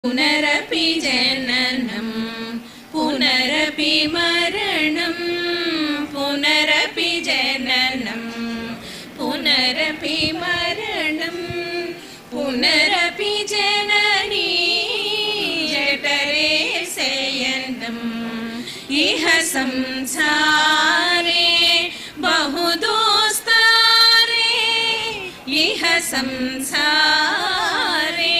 पुनरपि जननं पुनरपि मरणं पुनरपि जननं पुनरपि मरणं पुनरपि जननी जठरे शयनम् इह संसारे बहुदोस्तारे इह संसारे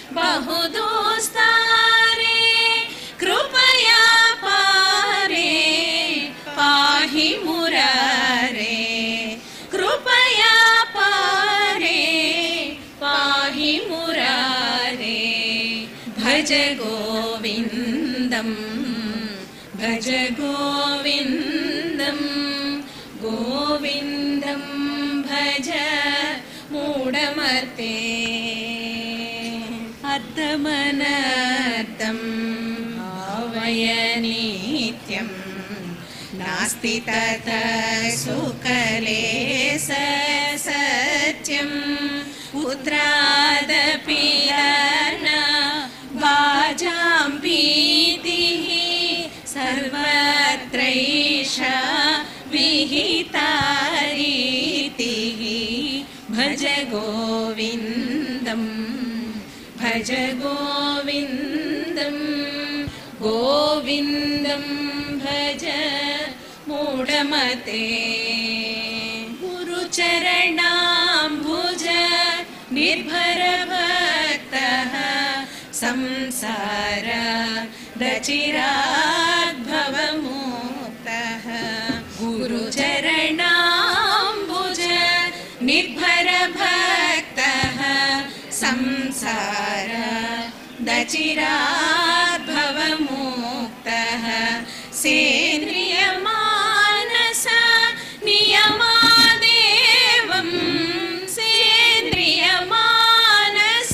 बहुदोस्तारे कृपया पारे पाहि मुरारे कृपया पारे पाहि मुरारे भज गोविन्दम् भज गोविन्दम् गोविन्दं भज मूढमते अर्थमनर्थं भावय नित्यं नास्ति तत सुकले स सत्यं पुत्रादपि न वाजां भीतिः सर्वत्रैषा विहिता रीतिः भज गोविन्दम् भज गोविन्दम् गोविन्दं भज मूढमते गुरुचरणाम्बुज निर्भरभक्तः संसार दचिराद्भवमुक्तः गुरुचरणाम्बुज निर्भरभक्तः संसार दचिराद्भवमुक्तः सेन्द्रियमानस नियमादेवं सेन्द्रियमानस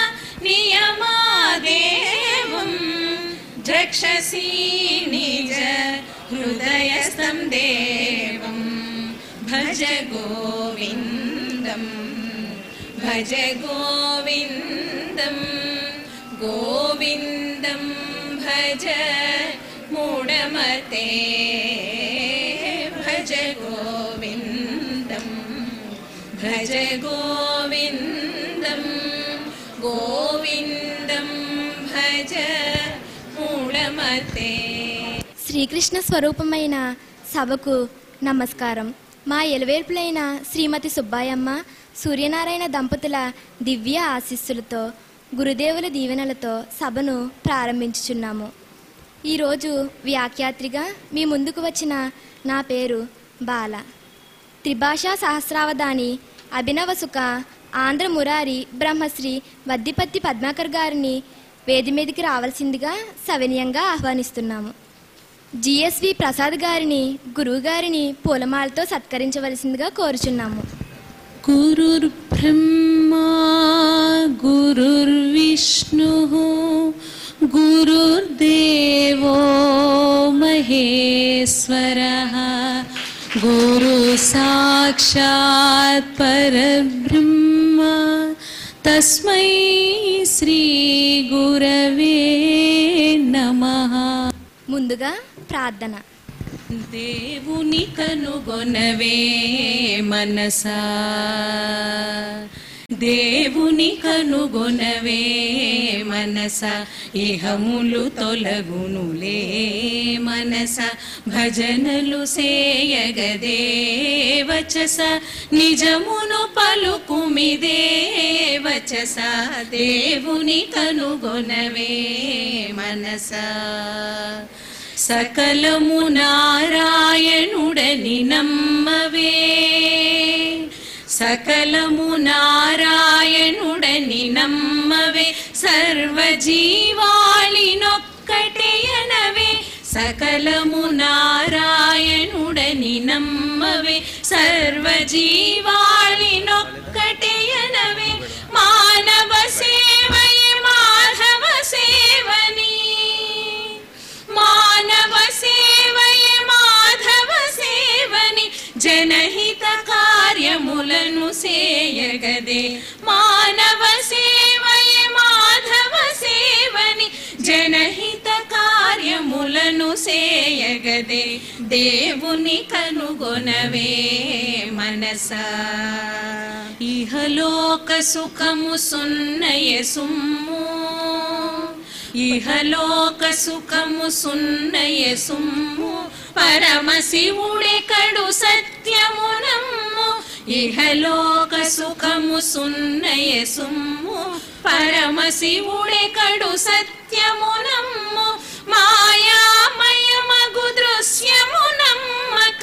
नियमादेवं द्रक्षसि निज हृदयस्थं देवं भज गोविन्दम् भज गोविन्दम् गोविन्दं भज मूढमते भज गोविन्दम् भज गोविन्दं गोविन्दं भज मूढमते శ్రీకృష్ణ స్వరూపమైన సభకు నమస్కారం మా ఎలవేర్పులైన శ్రీమతి సుబ్బాయమ్మ సూర్యనారాయణ దంపతుల దివ్య ఆశీస్సులతో గురుదేవుల దీవెనలతో సభను ప్రారంభించుచున్నాము ఈరోజు వ్యాఖ్యాత్రిగా మీ ముందుకు వచ్చిన నా పేరు బాల త్రిభాషా సహస్రావధాని అభినవ సుఖ ఆంధ్ర మురారి బ్రహ్మశ్రీ వద్దిపత్తి పద్మాకర్ గారిని వేది మీదకి రావాల్సిందిగా సవినయంగా ఆహ్వానిస్తున్నాము జిఎస్వి ప్రసాద్ గారిని గురువు గారిని పూలమాలతో సత్కరించవలసిందిగా కోరుచున్నాము गुरुर्ब्रह्मा गुरुर्विष्णुः गुरुर्देवो महेश्वरः गुरुसाक्षात् परब्रह्म तस्मै श्रीगुरवे नमः ముందుగా ప్రార్థన దేవుని కనుగొనవే మనసా దేవుని కనుగొనవే మనస ఇహములు తొలగునులే మనస భజనలు సేయగదే వచస నిజమును పలుకుమిదే వచస దేవుని కనుగొనవే మనసా సకలము నారాయణుడని నమ్మవే సకలము నారాయణుడని నమ్మవే సర్వజీవాళినొక్కటేయనవే సకలము నారాయణుడని నమ్మవే సర్వజీవాళినొక్కటేయనవే మానవ సేవయే మాధవ సేవని మానవ సేవయే మాధవ సేవని జనహిత కార్యములను సేయగదే మానవ సేవయే మాధవ సేవని జనహిత కార్యములను సేయగదే దేవుని కనుగొనవే మనసా ఇహలోక సుఖము సున్నయ సుమ్ము ఇహలోక సుఖము సున్నయ సుమ్ము పరమశివుడెకడు సత్యమునమ్ము ఇహలోక సుఖము సున్నయ సుమ్ము పరమశివుడెకడు సత్యమునమ్ము మాయామయమగు దృశ్యమునమ్మక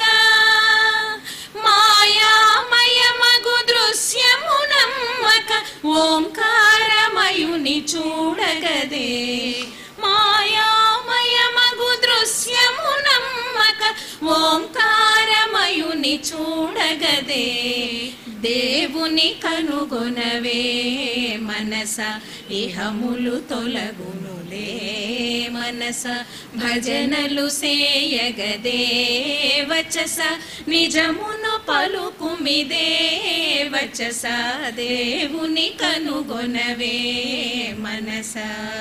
మాయామయమగు దృశ్యమునమ్మక ఓంకారమయుని చూడగదే మాయామయమగు దృశ్యమునమ్మక ఓంకారమయుని చూడగదే దేవుని కనుగొనవే మనస ఇహములు తొలగునులే మనస భజనలు సేయగదే వచస నిజమును పలుకుమిదే వచస దేవుని కనుగొనవే మనస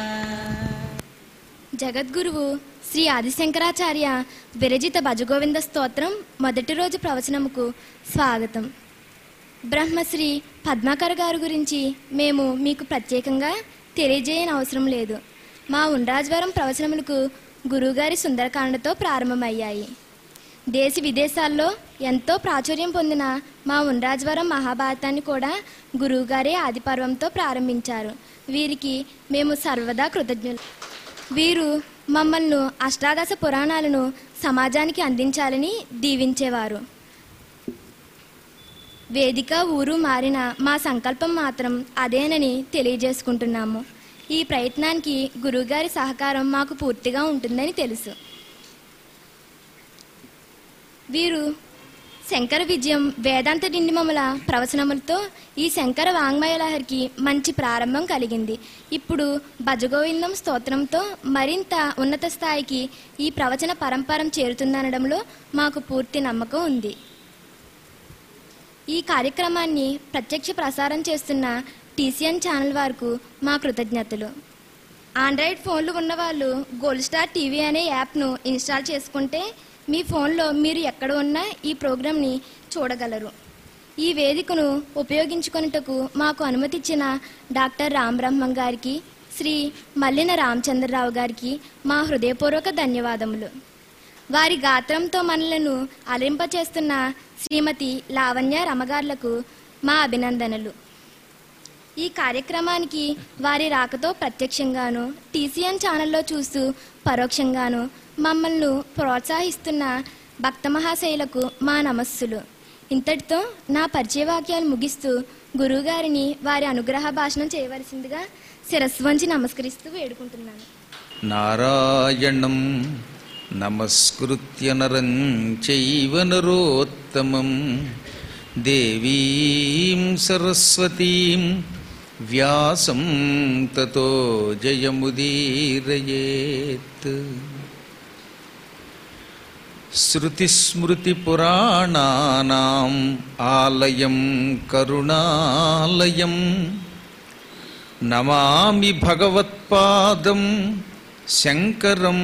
జగద్గురువు శ్రీ ఆదిశంకరాచార్య విరజిత భజగోవింద స్తోత్రం మొదటి రోజు ప్రవచనముకు స్వాగతం బ్రహ్మశ్రీ పద్మాకర్ గారి గురించి మేము మీకు ప్రత్యేకంగా తెలియజేయని అవసరం లేదు మా ఉండ్రాజవరం ప్రవచనములకు గురువుగారి సుందరకాండతో ప్రారంభమయ్యాయి దేశ విదేశాల్లో ఎంతో ప్రాచుర్యం పొందిన మా ఉండ్రాజవరం మహాభారతాన్ని కూడా గురువుగారే ఆదిపర్వంతో ప్రారంభించారు వీరికి మేము సర్వదా కృతజ్ఞులు వీరు మమ్మల్ని అష్టాదశ పురాణాలను సమాజానికి అందించాలని దీవించేవారు వేదిక ఊరు మారిన మా సంకల్పం మాత్రం అదేనని తెలియజేసుకుంటున్నాము ఈ ప్రయత్నానికి గురువుగారి సహకారం మాకు పూర్తిగా ఉంటుందని తెలుసు వీరు శంకర విజయం వేదాంత డిండిమముల ప్రవచనములతో ఈ శంకర వాంగ్మయలహరికి మంచి ప్రారంభం కలిగింది ఇప్పుడు భజగోవిందం స్తోత్రంతో మరింత ఉన్నత స్థాయికి ఈ ప్రవచన పరంపరం చేరుతుందనడంలో మాకు పూర్తి నమ్మకం ఉంది ఈ కార్యక్రమాన్ని ప్రత్యక్ష ప్రసారం చేస్తున్న టీసీఎన్ ఛానల్ వారికి మా కృతజ్ఞతలు ఆండ్రాయిడ్ ఫోన్లు ఉన్నవాళ్ళు గోల్డ్ స్టార్ టీవీ అనే యాప్ను ఇన్స్టాల్ చేసుకుంటే మీ ఫోన్లో మీరు ఎక్కడ ఉన్నా ఈ ప్రోగ్రాంని చూడగలరు ఈ వేదికను ఉపయోగించుకొనుటకు మాకు అనుమతిచ్చిన డాక్టర్ రామ్ బ్రహ్మం గారికి శ్రీ మల్లిన రామచంద్రరావు గారికి మా హృదయపూర్వక ధన్యవాదములు వారి గాత్రంతో మనలను అలింపచేస్తున్న శ్రీమతి లావణ్య రమగార్లకు మా అభినందనలు ఈ కార్యక్రమానికి వారి రాకతో ప్రత్యక్షంగాను టీసీఎన్ ఛానల్లో చూస్తూ పరోక్షంగాను మమ్మల్ని ప్రోత్సహిస్తున్న భక్త మహాశైలకు మా నమస్సులు ఇంతటితో నా పరిచయ వాక్యాలు ముగిస్తూ గురువుగారిని వారి అనుగ్రహ భాషణం చేయవలసిందిగా శిరస్సు వంచి నమస్కరిస్తూ వేడుకుంటున్నాను నారాయణం నమస్కృత్య నరం చైవ నరోత్తమం దేవీం సరస్వతీం వ్యాసం తతో జయముదీరయేత్ శృతిస్మృతిపురాణానాం ఆలయం కరుణాలయం నమామి భగవత్పాదం శంకరం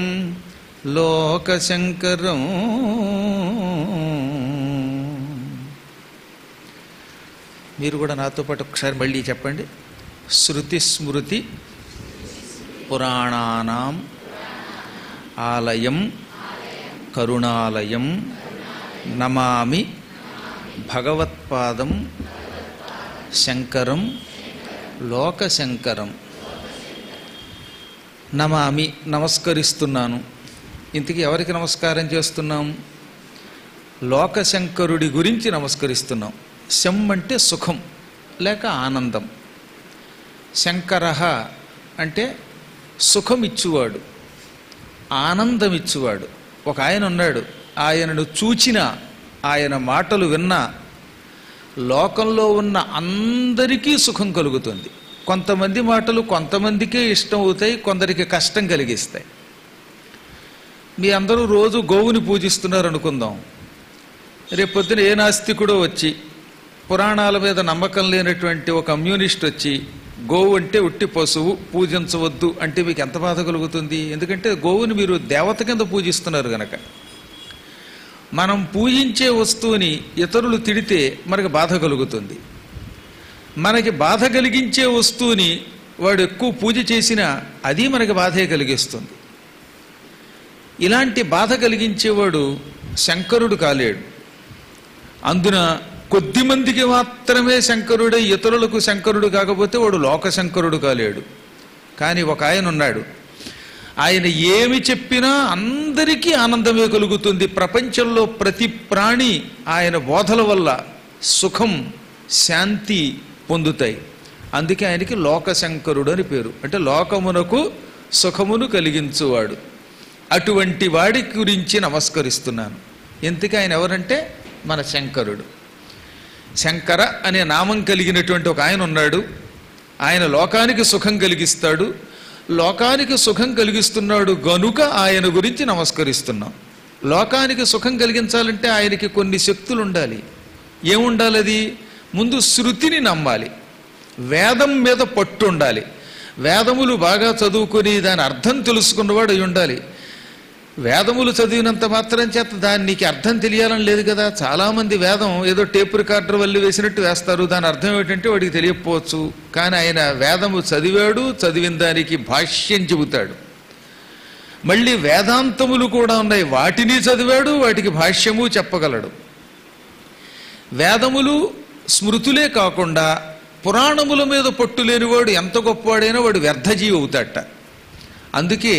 లోకశంకరం మీరు కూడా నాతో పాటు ఒకసారి మళ్ళీ చెప్పండి శృతి స్మృతి పురాణానాం ఆలయం కరుణాలయం నమామి భగవత్పాదం శంకరం లోకశంకరం నమామి నమస్కరిస్తున్నాను ఇంతకీ ఎవరికి నమస్కారం చేస్తున్నాం లోకశంకరుడి గురించి నమస్కరిస్తున్నాం శం అంటే సుఖం లేక ఆనందం శంకర అంటే సుఖం ఇచ్చువాడు ఆనందం ఇచ్చువాడు ఒక ఆయన ఉన్నాడు ఆయనను చూచిన ఆయన మాటలు విన్నా లోకంలో ఉన్న అందరికీ సుఖం కలుగుతుంది కొంతమంది మాటలు కొంతమందికే ఇష్టం అవుతాయి కొందరికి కష్టం కలిగిస్తాయి మీ అందరూ రోజు గోవుని పూజిస్తున్నారు అనుకుందాం రేపొద్దున ఏ నాస్తికుడో వచ్చి పురాణాల మీద నమ్మకం లేనటువంటి ఒక కమ్యూనిస్ట్ వచ్చి గోవు అంటే ఉట్టి పశువు పూజించవద్దు అంటే మీకు ఎంత బాధ కలుగుతుంది ఎందుకంటే గోవుని మీరు దేవత కింద పూజిస్తున్నారు గనక మనం పూజించే వస్తువుని ఇతరులు తిడితే మనకు బాధ కలుగుతుంది మనకి బాధ కలిగించే వస్తువుని వాడు ఎక్కువ పూజ చేసినా అది మనకి బాధే కలిగిస్తుంది ఇలాంటి బాధ కలిగించేవాడు శంకరుడు కాలేడు అందున కొద్ది మందికి మాత్రమే శంకరుడే ఇతరులకు శంకరుడు కాకపోతే వాడు లోక శంకరుడు కాలేడు కానీ ఒక ఆయన ఉన్నాడు ఆయన ఏమి చెప్పినా అందరికీ ఆనందమే కలుగుతుంది ప్రపంచంలో ప్రతి ప్రాణి ఆయన బోధల వల్ల సుఖం శాంతి పొందుతాయి అందుకే ఆయనకి లోకశంకరుడు అని పేరు అంటే లోకమునకు సుఖమును కలిగించువాడు అటువంటి వాడి గురించి నమస్కరిస్తున్నాను ఎందుకు ఆయన ఎవరంటే మన శంకరుడు శంకర అనే నామం కలిగినటువంటి ఒక ఆయన ఉన్నాడు ఆయన లోకానికి సుఖం కలిగిస్తాడు లోకానికి సుఖం కలిగిస్తున్నాడు గనుక ఆయన గురించి నమస్కరిస్తున్నాం లోకానికి సుఖం కలిగించాలంటే ఆయనకి కొన్ని శక్తులు ఉండాలి ఏముండాలి అది ముందు శృతిని నమ్మాలి వేదం మీద పట్టు ఉండాలి వేదములు బాగా చదువుకొని దాని అర్థం తెలుసుకున్నవాడు అయి ఉండాలి వేదములు చదివినంత మాత్రం చేత దానికి అర్థం తెలియాలని లేదు కదా చాలామంది వేదం ఏదో టేప్ రికార్డర్ వల్లి వేసినట్టు వేస్తారు దాని అర్థం ఏంటంటే వాడికి తెలియకపోవచ్చు కానీ ఆయన వేదము చదివాడు చదివిన దానికి భాష్యం చెబుతాడు మళ్ళీ వేదాంతములు కూడా ఉన్నాయి వాటిని చదివాడు వాటికి భాష్యము చెప్పగలడు వేదములు స్మృతులే కాకుండా పురాణముల మీద పట్టు లేనివాడు ఎంత గొప్పవాడైనా వాడు వ్యర్థజీవి అవుతాట అందుకే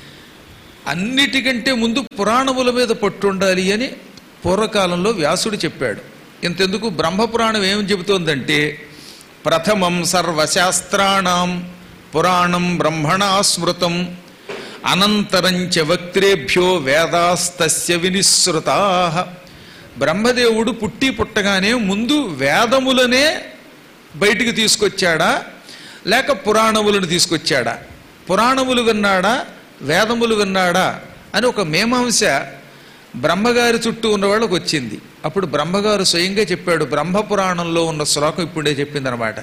అన్నిటికంటే ముందు పురాణముల మీద పట్టు ఉండాలి అని పూర్వకాలంలో వ్యాసుడు చెప్పాడు ఇంతెందుకు బ్రహ్మపురాణం ఏం చెబుతోందంటే ప్రథమం సర్వశాస్త్రాణం పురాణం బ్రహ్మణా స్మృతం అనంతరంచ వక్త్రేభ్యో వేదాస్తస్య వినిశ్రుతా బ్రహ్మదేవుడు పుట్టి పుట్టగానే ముందు వేదములనే బయటికి తీసుకొచ్చాడా లేక పురాణములను తీసుకొచ్చాడా పురాణములు విన్నాడా వేదములు విన్నాడా అని ఒక మీమాంస బ్రహ్మగారి చుట్టూ ఉన్న వాళ్ళకి వచ్చింది అప్పుడు బ్రహ్మగారు స్వయంగా చెప్పాడు బ్రహ్మపురాణంలో ఉన్న శ్లోకం ఇప్పుడే చెప్పిందనమాట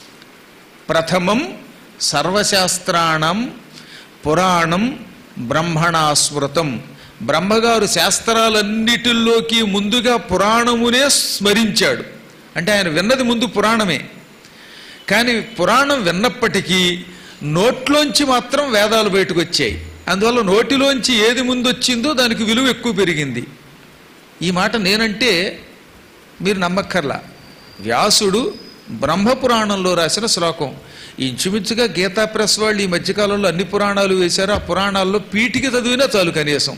ప్రథమం సర్వశాస్త్రాణం పురాణం బ్రహ్మణా స్మృతం బ్రహ్మగారు శాస్త్రాలన్నిటిల్లోకి ముందుగా పురాణమునే స్మరించాడు అంటే ఆయన విన్నది ముందు పురాణమే కానీ పురాణం విన్నప్పటికీ నోట్లోంచి మాత్రం వేదాలు బయటకు వచ్చాయి అందువల్ల నోటిలోంచి ఏది ముందు వచ్చిందో దానికి విలువ ఎక్కువ పెరిగింది ఈ మాట నేనంటే మీరు నమ్మక్కర్లా వ్యాసుడు బ్రహ్మపురాణంలో రాసిన శ్లోకం ఇంచుమించుగా గీతా ప్రెస్ వాళ్ళు ఈ మధ్యకాలంలో అన్ని పురాణాలు వేశారు ఆ పురాణాల్లో పీటికి చదివినా చాలు కనీసం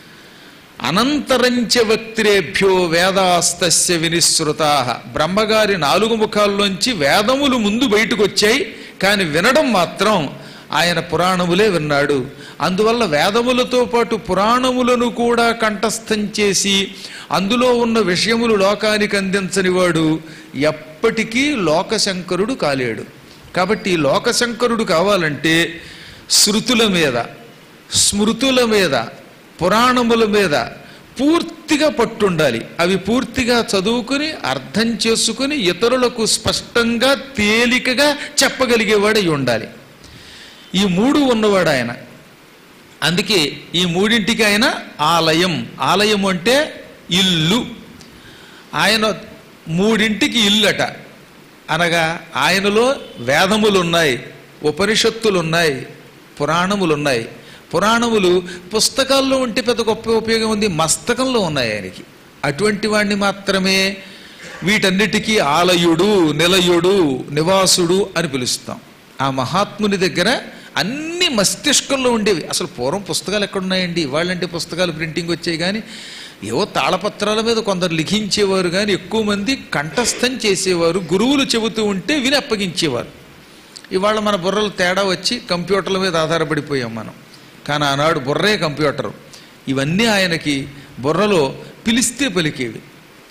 అనంతరంచ వక్త్రేభ్యో వేదాస్తస్య వినిశ్రుతా బ్రహ్మగారి నాలుగు ముఖాల్లోంచి వేదములు ముందు బయటకు వచ్చాయి కానీ వినడం మాత్రం ఆయన పురాణములే విన్నాడు అందువల్ల వేదములతో పాటు పురాణములను కూడా కంఠస్థం చేసి అందులో ఉన్న విషయములు లోకానికి అందించని వాడు ఎప్పటికీ లోకశంకరుడు కాలేడు కాబట్టి ఈ లోకశంకరుడు కావాలంటే శృతుల మీద స్మృతుల మీద పురాణముల మీద పూర్తిగా పట్టుండాలి అవి పూర్తిగా చదువుకుని అర్థం చేసుకుని ఇతరులకు స్పష్టంగా తేలికగా చెప్పగలిగేవాడై ఉండాలి ఈ మూడు ఉన్నవాడు ఆయన అందుకే ఈ మూడింటికి ఆయన ఆలయం ఆలయం అంటే ఇల్లు ఆయన మూడింటికి ఇల్లట అనగా ఆయనలో వేదములు ఉన్నాయి ఉపనిషత్తులు ఉన్నాయి పురాణములు ఉన్నాయి పురాణములు పుస్తకాల్లో ఉంటే పెద్ద గొప్ప ఉపయోగం ఉంది మస్తకంలో ఉన్నాయి ఆయనకి అటువంటి వాడిని మాత్రమే వీటన్నిటికీ ఆలయుడు నిలయుడు నివాసుడు అని పిలుస్తాం ఆ మహాత్ముని దగ్గర అన్ని మస్తిష్కంలో ఉండేవి అసలు పూర్వం పుస్తకాలు ఎక్కడున్నాయండి వాళ్ళంటే పుస్తకాలు ప్రింటింగ్ వచ్చాయి కానీ ఏవో తాళపత్రాల మీద కొందరు లిఖించేవారు కానీ ఎక్కువ మంది కంఠస్థం చేసేవారు గురువులు చెబుతూ ఉంటే విని అప్పగించేవారు ఇవాళ మన బుర్రలు తేడా వచ్చి కంప్యూటర్ల మీద ఆధారపడిపోయాం మనం కానీ ఆనాడు బుర్రే కంప్యూటర్ ఇవన్నీ ఆయనకి బుర్రలో పిలిస్తే పలికేవి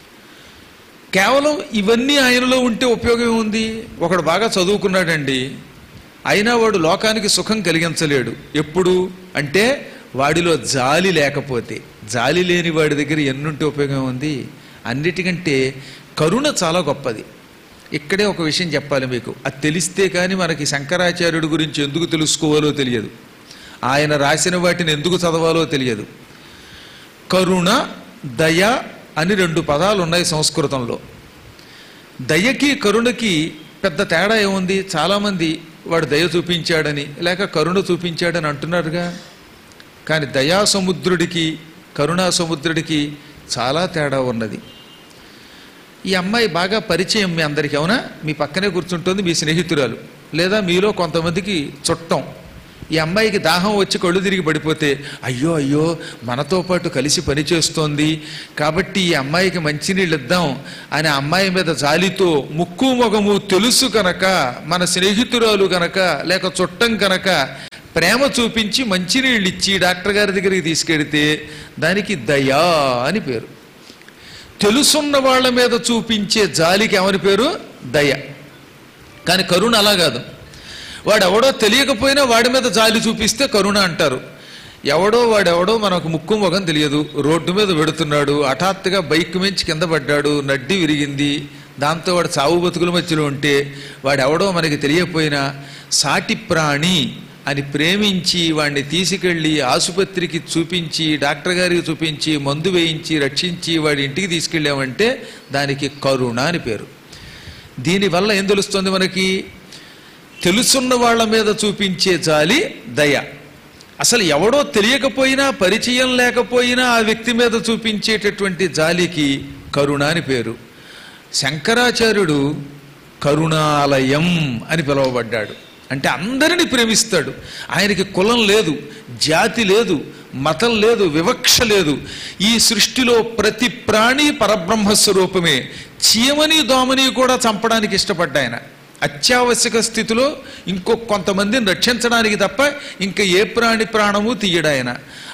కేవలం ఇవన్నీ ఆయనలో ఉంటే ఉపయోగం ఉంది ఒకడు బాగా చదువుకున్నాడండి అయినా వాడు లోకానికి సుఖం కలిగించలేడు ఎప్పుడు అంటే వాడిలో జాలి లేకపోతే జాలి లేని వాడి దగ్గర ఎన్నుంటే ఉపయోగం ఉంది అన్నిటికంటే కరుణ చాలా గొప్పది ఇక్కడే ఒక విషయం చెప్పాలి మీకు అది తెలిస్తే కానీ మనకి శంకరాచార్యుడి గురించి ఎందుకు తెలుసుకోవాలో తెలియదు ఆయన రాసిన వాటిని ఎందుకు చదవాలో తెలియదు కరుణ దయ అని రెండు పదాలు ఉన్నాయి సంస్కృతంలో దయకి కరుణకి పెద్ద తేడా ఏముంది చాలామంది వాడు దయ చూపించాడని లేక కరుణ చూపించాడని అంటున్నారుగా కానీ దయా సముద్రుడికి కరుణా సముద్రుడికి చాలా తేడా ఉన్నది ఈ అమ్మాయి బాగా పరిచయం మీ అందరికీ అవునా మీ పక్కనే కూర్చుంటుంది మీ స్నేహితురాలు లేదా మీలో కొంతమందికి చుట్టం ఈ అమ్మాయికి దాహం వచ్చి కళ్ళు తిరిగి పడిపోతే అయ్యో అయ్యో మనతో పాటు కలిసి పనిచేస్తోంది కాబట్టి ఈ అమ్మాయికి మంచినీళ్ళు ఇద్దాం అని ఆ అమ్మాయి మీద జాలితో ముక్కు మొగము తెలుసు కనుక మన స్నేహితురాలు గనక లేక చుట్టం కనుక ప్రేమ చూపించి మంచినీళ్ళు ఇచ్చి డాక్టర్ గారి దగ్గరికి తీసుకెడితే దానికి దయా అని పేరు తెలుసున్న వాళ్ళ మీద చూపించే జాలికి ఏమని పేరు దయ కానీ కరుణ అలా కాదు వాడు ఎవడో తెలియకపోయినా వాడి మీద జాలి చూపిస్తే కరుణ అంటారు ఎవడో వాడెవడో మనకు ముక్కు మొగం తెలియదు రోడ్డు మీద వెడుతున్నాడు హఠాత్తుగా బైక్ మించి కింద పడ్డాడు నడ్డి విరిగింది దాంతో వాడు చావు బతుకుల మధ్యలో ఉంటే వాడెవడో మనకి తెలియకపోయినా సాటి ప్రాణి అని ప్రేమించి వాడిని తీసుకెళ్ళి ఆసుపత్రికి చూపించి డాక్టర్ గారికి చూపించి మందు వేయించి రక్షించి వాడి ఇంటికి తీసుకెళ్ళామంటే దానికి కరుణ అని పేరు దీనివల్ల ఏం తెలుస్తుంది మనకి తెలుసున్న వాళ్ళ మీద చూపించే జాలి దయ అసలు ఎవడో తెలియకపోయినా పరిచయం లేకపోయినా ఆ వ్యక్తి మీద చూపించేటటువంటి జాలికి కరుణ అని పేరు శంకరాచార్యుడు కరుణాలయం అని పిలువబడ్డాడు అంటే అందరిని ప్రేమిస్తాడు ఆయనకి కులం లేదు జాతి లేదు మతం లేదు వివక్ష లేదు ఈ సృష్టిలో ప్రతి ప్రాణి పరబ్రహ్మ స్వరూపమే చీమని దోమని కూడా చంపడానికి ఇష్టపడ్డా ఆయన అత్యావశ్యక స్థితిలో ఇంకో కొంతమందిని రక్షించడానికి తప్ప ఇంకా ఏ ప్రాణి ప్రాణము తీయడాయన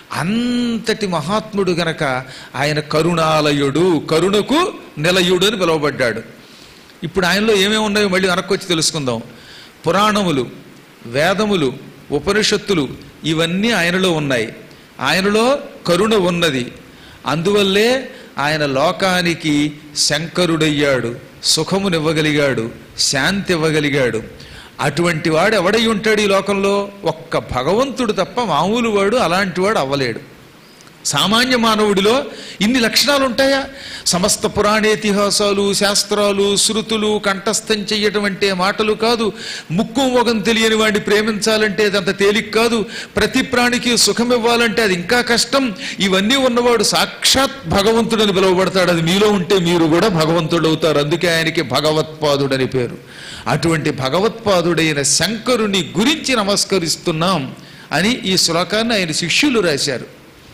అంతటి మహాత్ముడు గనక ఆయన కరుణాలయుడు కరుణకు నిలయుడు అని పిలువబడ్డాడు ఇప్పుడు ఆయనలో ఏమేమి ఉన్నాయో మళ్ళీ వెనక్కొచ్చి తెలుసుకుందాం పురాణములు వేదములు ఉపనిషత్తులు ఇవన్నీ ఆయనలో ఉన్నాయి ఆయనలో కరుణ ఉన్నది అందువల్లే ఆయన లోకానికి శంకరుడయ్యాడు సుఖమునివ్వగలిగాడు శాంతి ఇవ్వగలిగాడు అటువంటి వాడు ఎవడై ఉంటాడు ఈ లోకంలో ఒక్క భగవంతుడు తప్ప మామూలు వాడు అలాంటి వాడు అవ్వలేడు సామాన్య మానవుడిలో ఇన్ని లక్షణాలు ఉంటాయా సమస్త పురాణేతిహాసాలు శాస్త్రాలు శృతులు కంఠస్థం చెయ్యటం అంటే మాటలు కాదు ముక్కు మొగం తెలియని వాడిని ప్రేమించాలంటే అది అంత తేలిక కాదు ప్రతి ప్రాణికి సుఖం ఇవ్వాలంటే అది ఇంకా కష్టం ఇవన్నీ ఉన్నవాడు సాక్షాత్ భగవంతుడని పిలువబడతాడు అది మీలో ఉంటే మీరు కూడా భగవంతుడు అవుతారు అందుకే ఆయనకి భగవత్పాదుడని పేరు అటువంటి భగవత్పాదుడైన శంకరుని గురించి నమస్కరిస్తున్నాం అని ఈ శ్లోకాన్ని ఆయన శిష్యులు రాశారు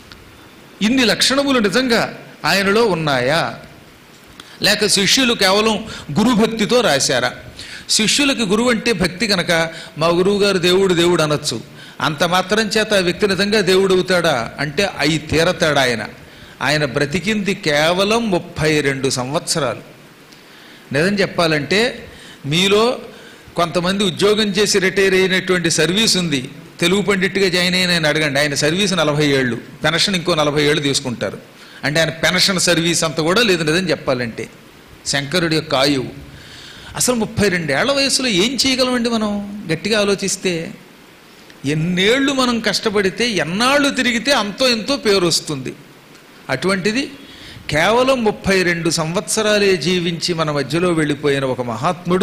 ఇన్ని లక్షణములు నిజంగా ఆయనలో ఉన్నాయా లేక శిష్యులు కేవలం గురుభక్తితో రాశారా శిష్యులకి గురువు అంటే భక్తి కనుక మా గురువు గారు దేవుడు దేవుడు అనొచ్చు అంత మాత్రం చేత ఆ వ్యక్తి నిజంగా దేవుడు అవుతాడా అంటే అయి తీరతాడా ఆయన ఆయన బ్రతికింది కేవలం ముప్పై రెండు సంవత్సరాలు నిజం చెప్పాలంటే మీలో కొంతమంది ఉద్యోగం చేసి రిటైర్ అయినటువంటి సర్వీస్ ఉంది తెలుగు పండిట్గా జాయిన్ అయిన ఆయన అడగండి ఆయన సర్వీస్ నలభై ఏళ్ళు పెన్షన్ ఇంకో నలభై ఏళ్ళు తీసుకుంటారు అంటే ఆయన పెన్షన్ సర్వీస్ అంత కూడా లేదు లేదని చెప్పాలంటే శంకరుడి యొక్క ఆయువు అసలు ముప్పై రెండేళ్ల వయసులో ఏం చేయగలమండి మనం గట్టిగా ఆలోచిస్తే ఎన్నేళ్ళు మనం కష్టపడితే ఎన్నాళ్ళు తిరిగితే అంతో ఎంతో పేరు వస్తుంది అటువంటిది కేవలం ముప్పై రెండు సంవత్సరాలే జీవించి మన మధ్యలో వెళ్ళిపోయిన ఒక మహాత్ముడు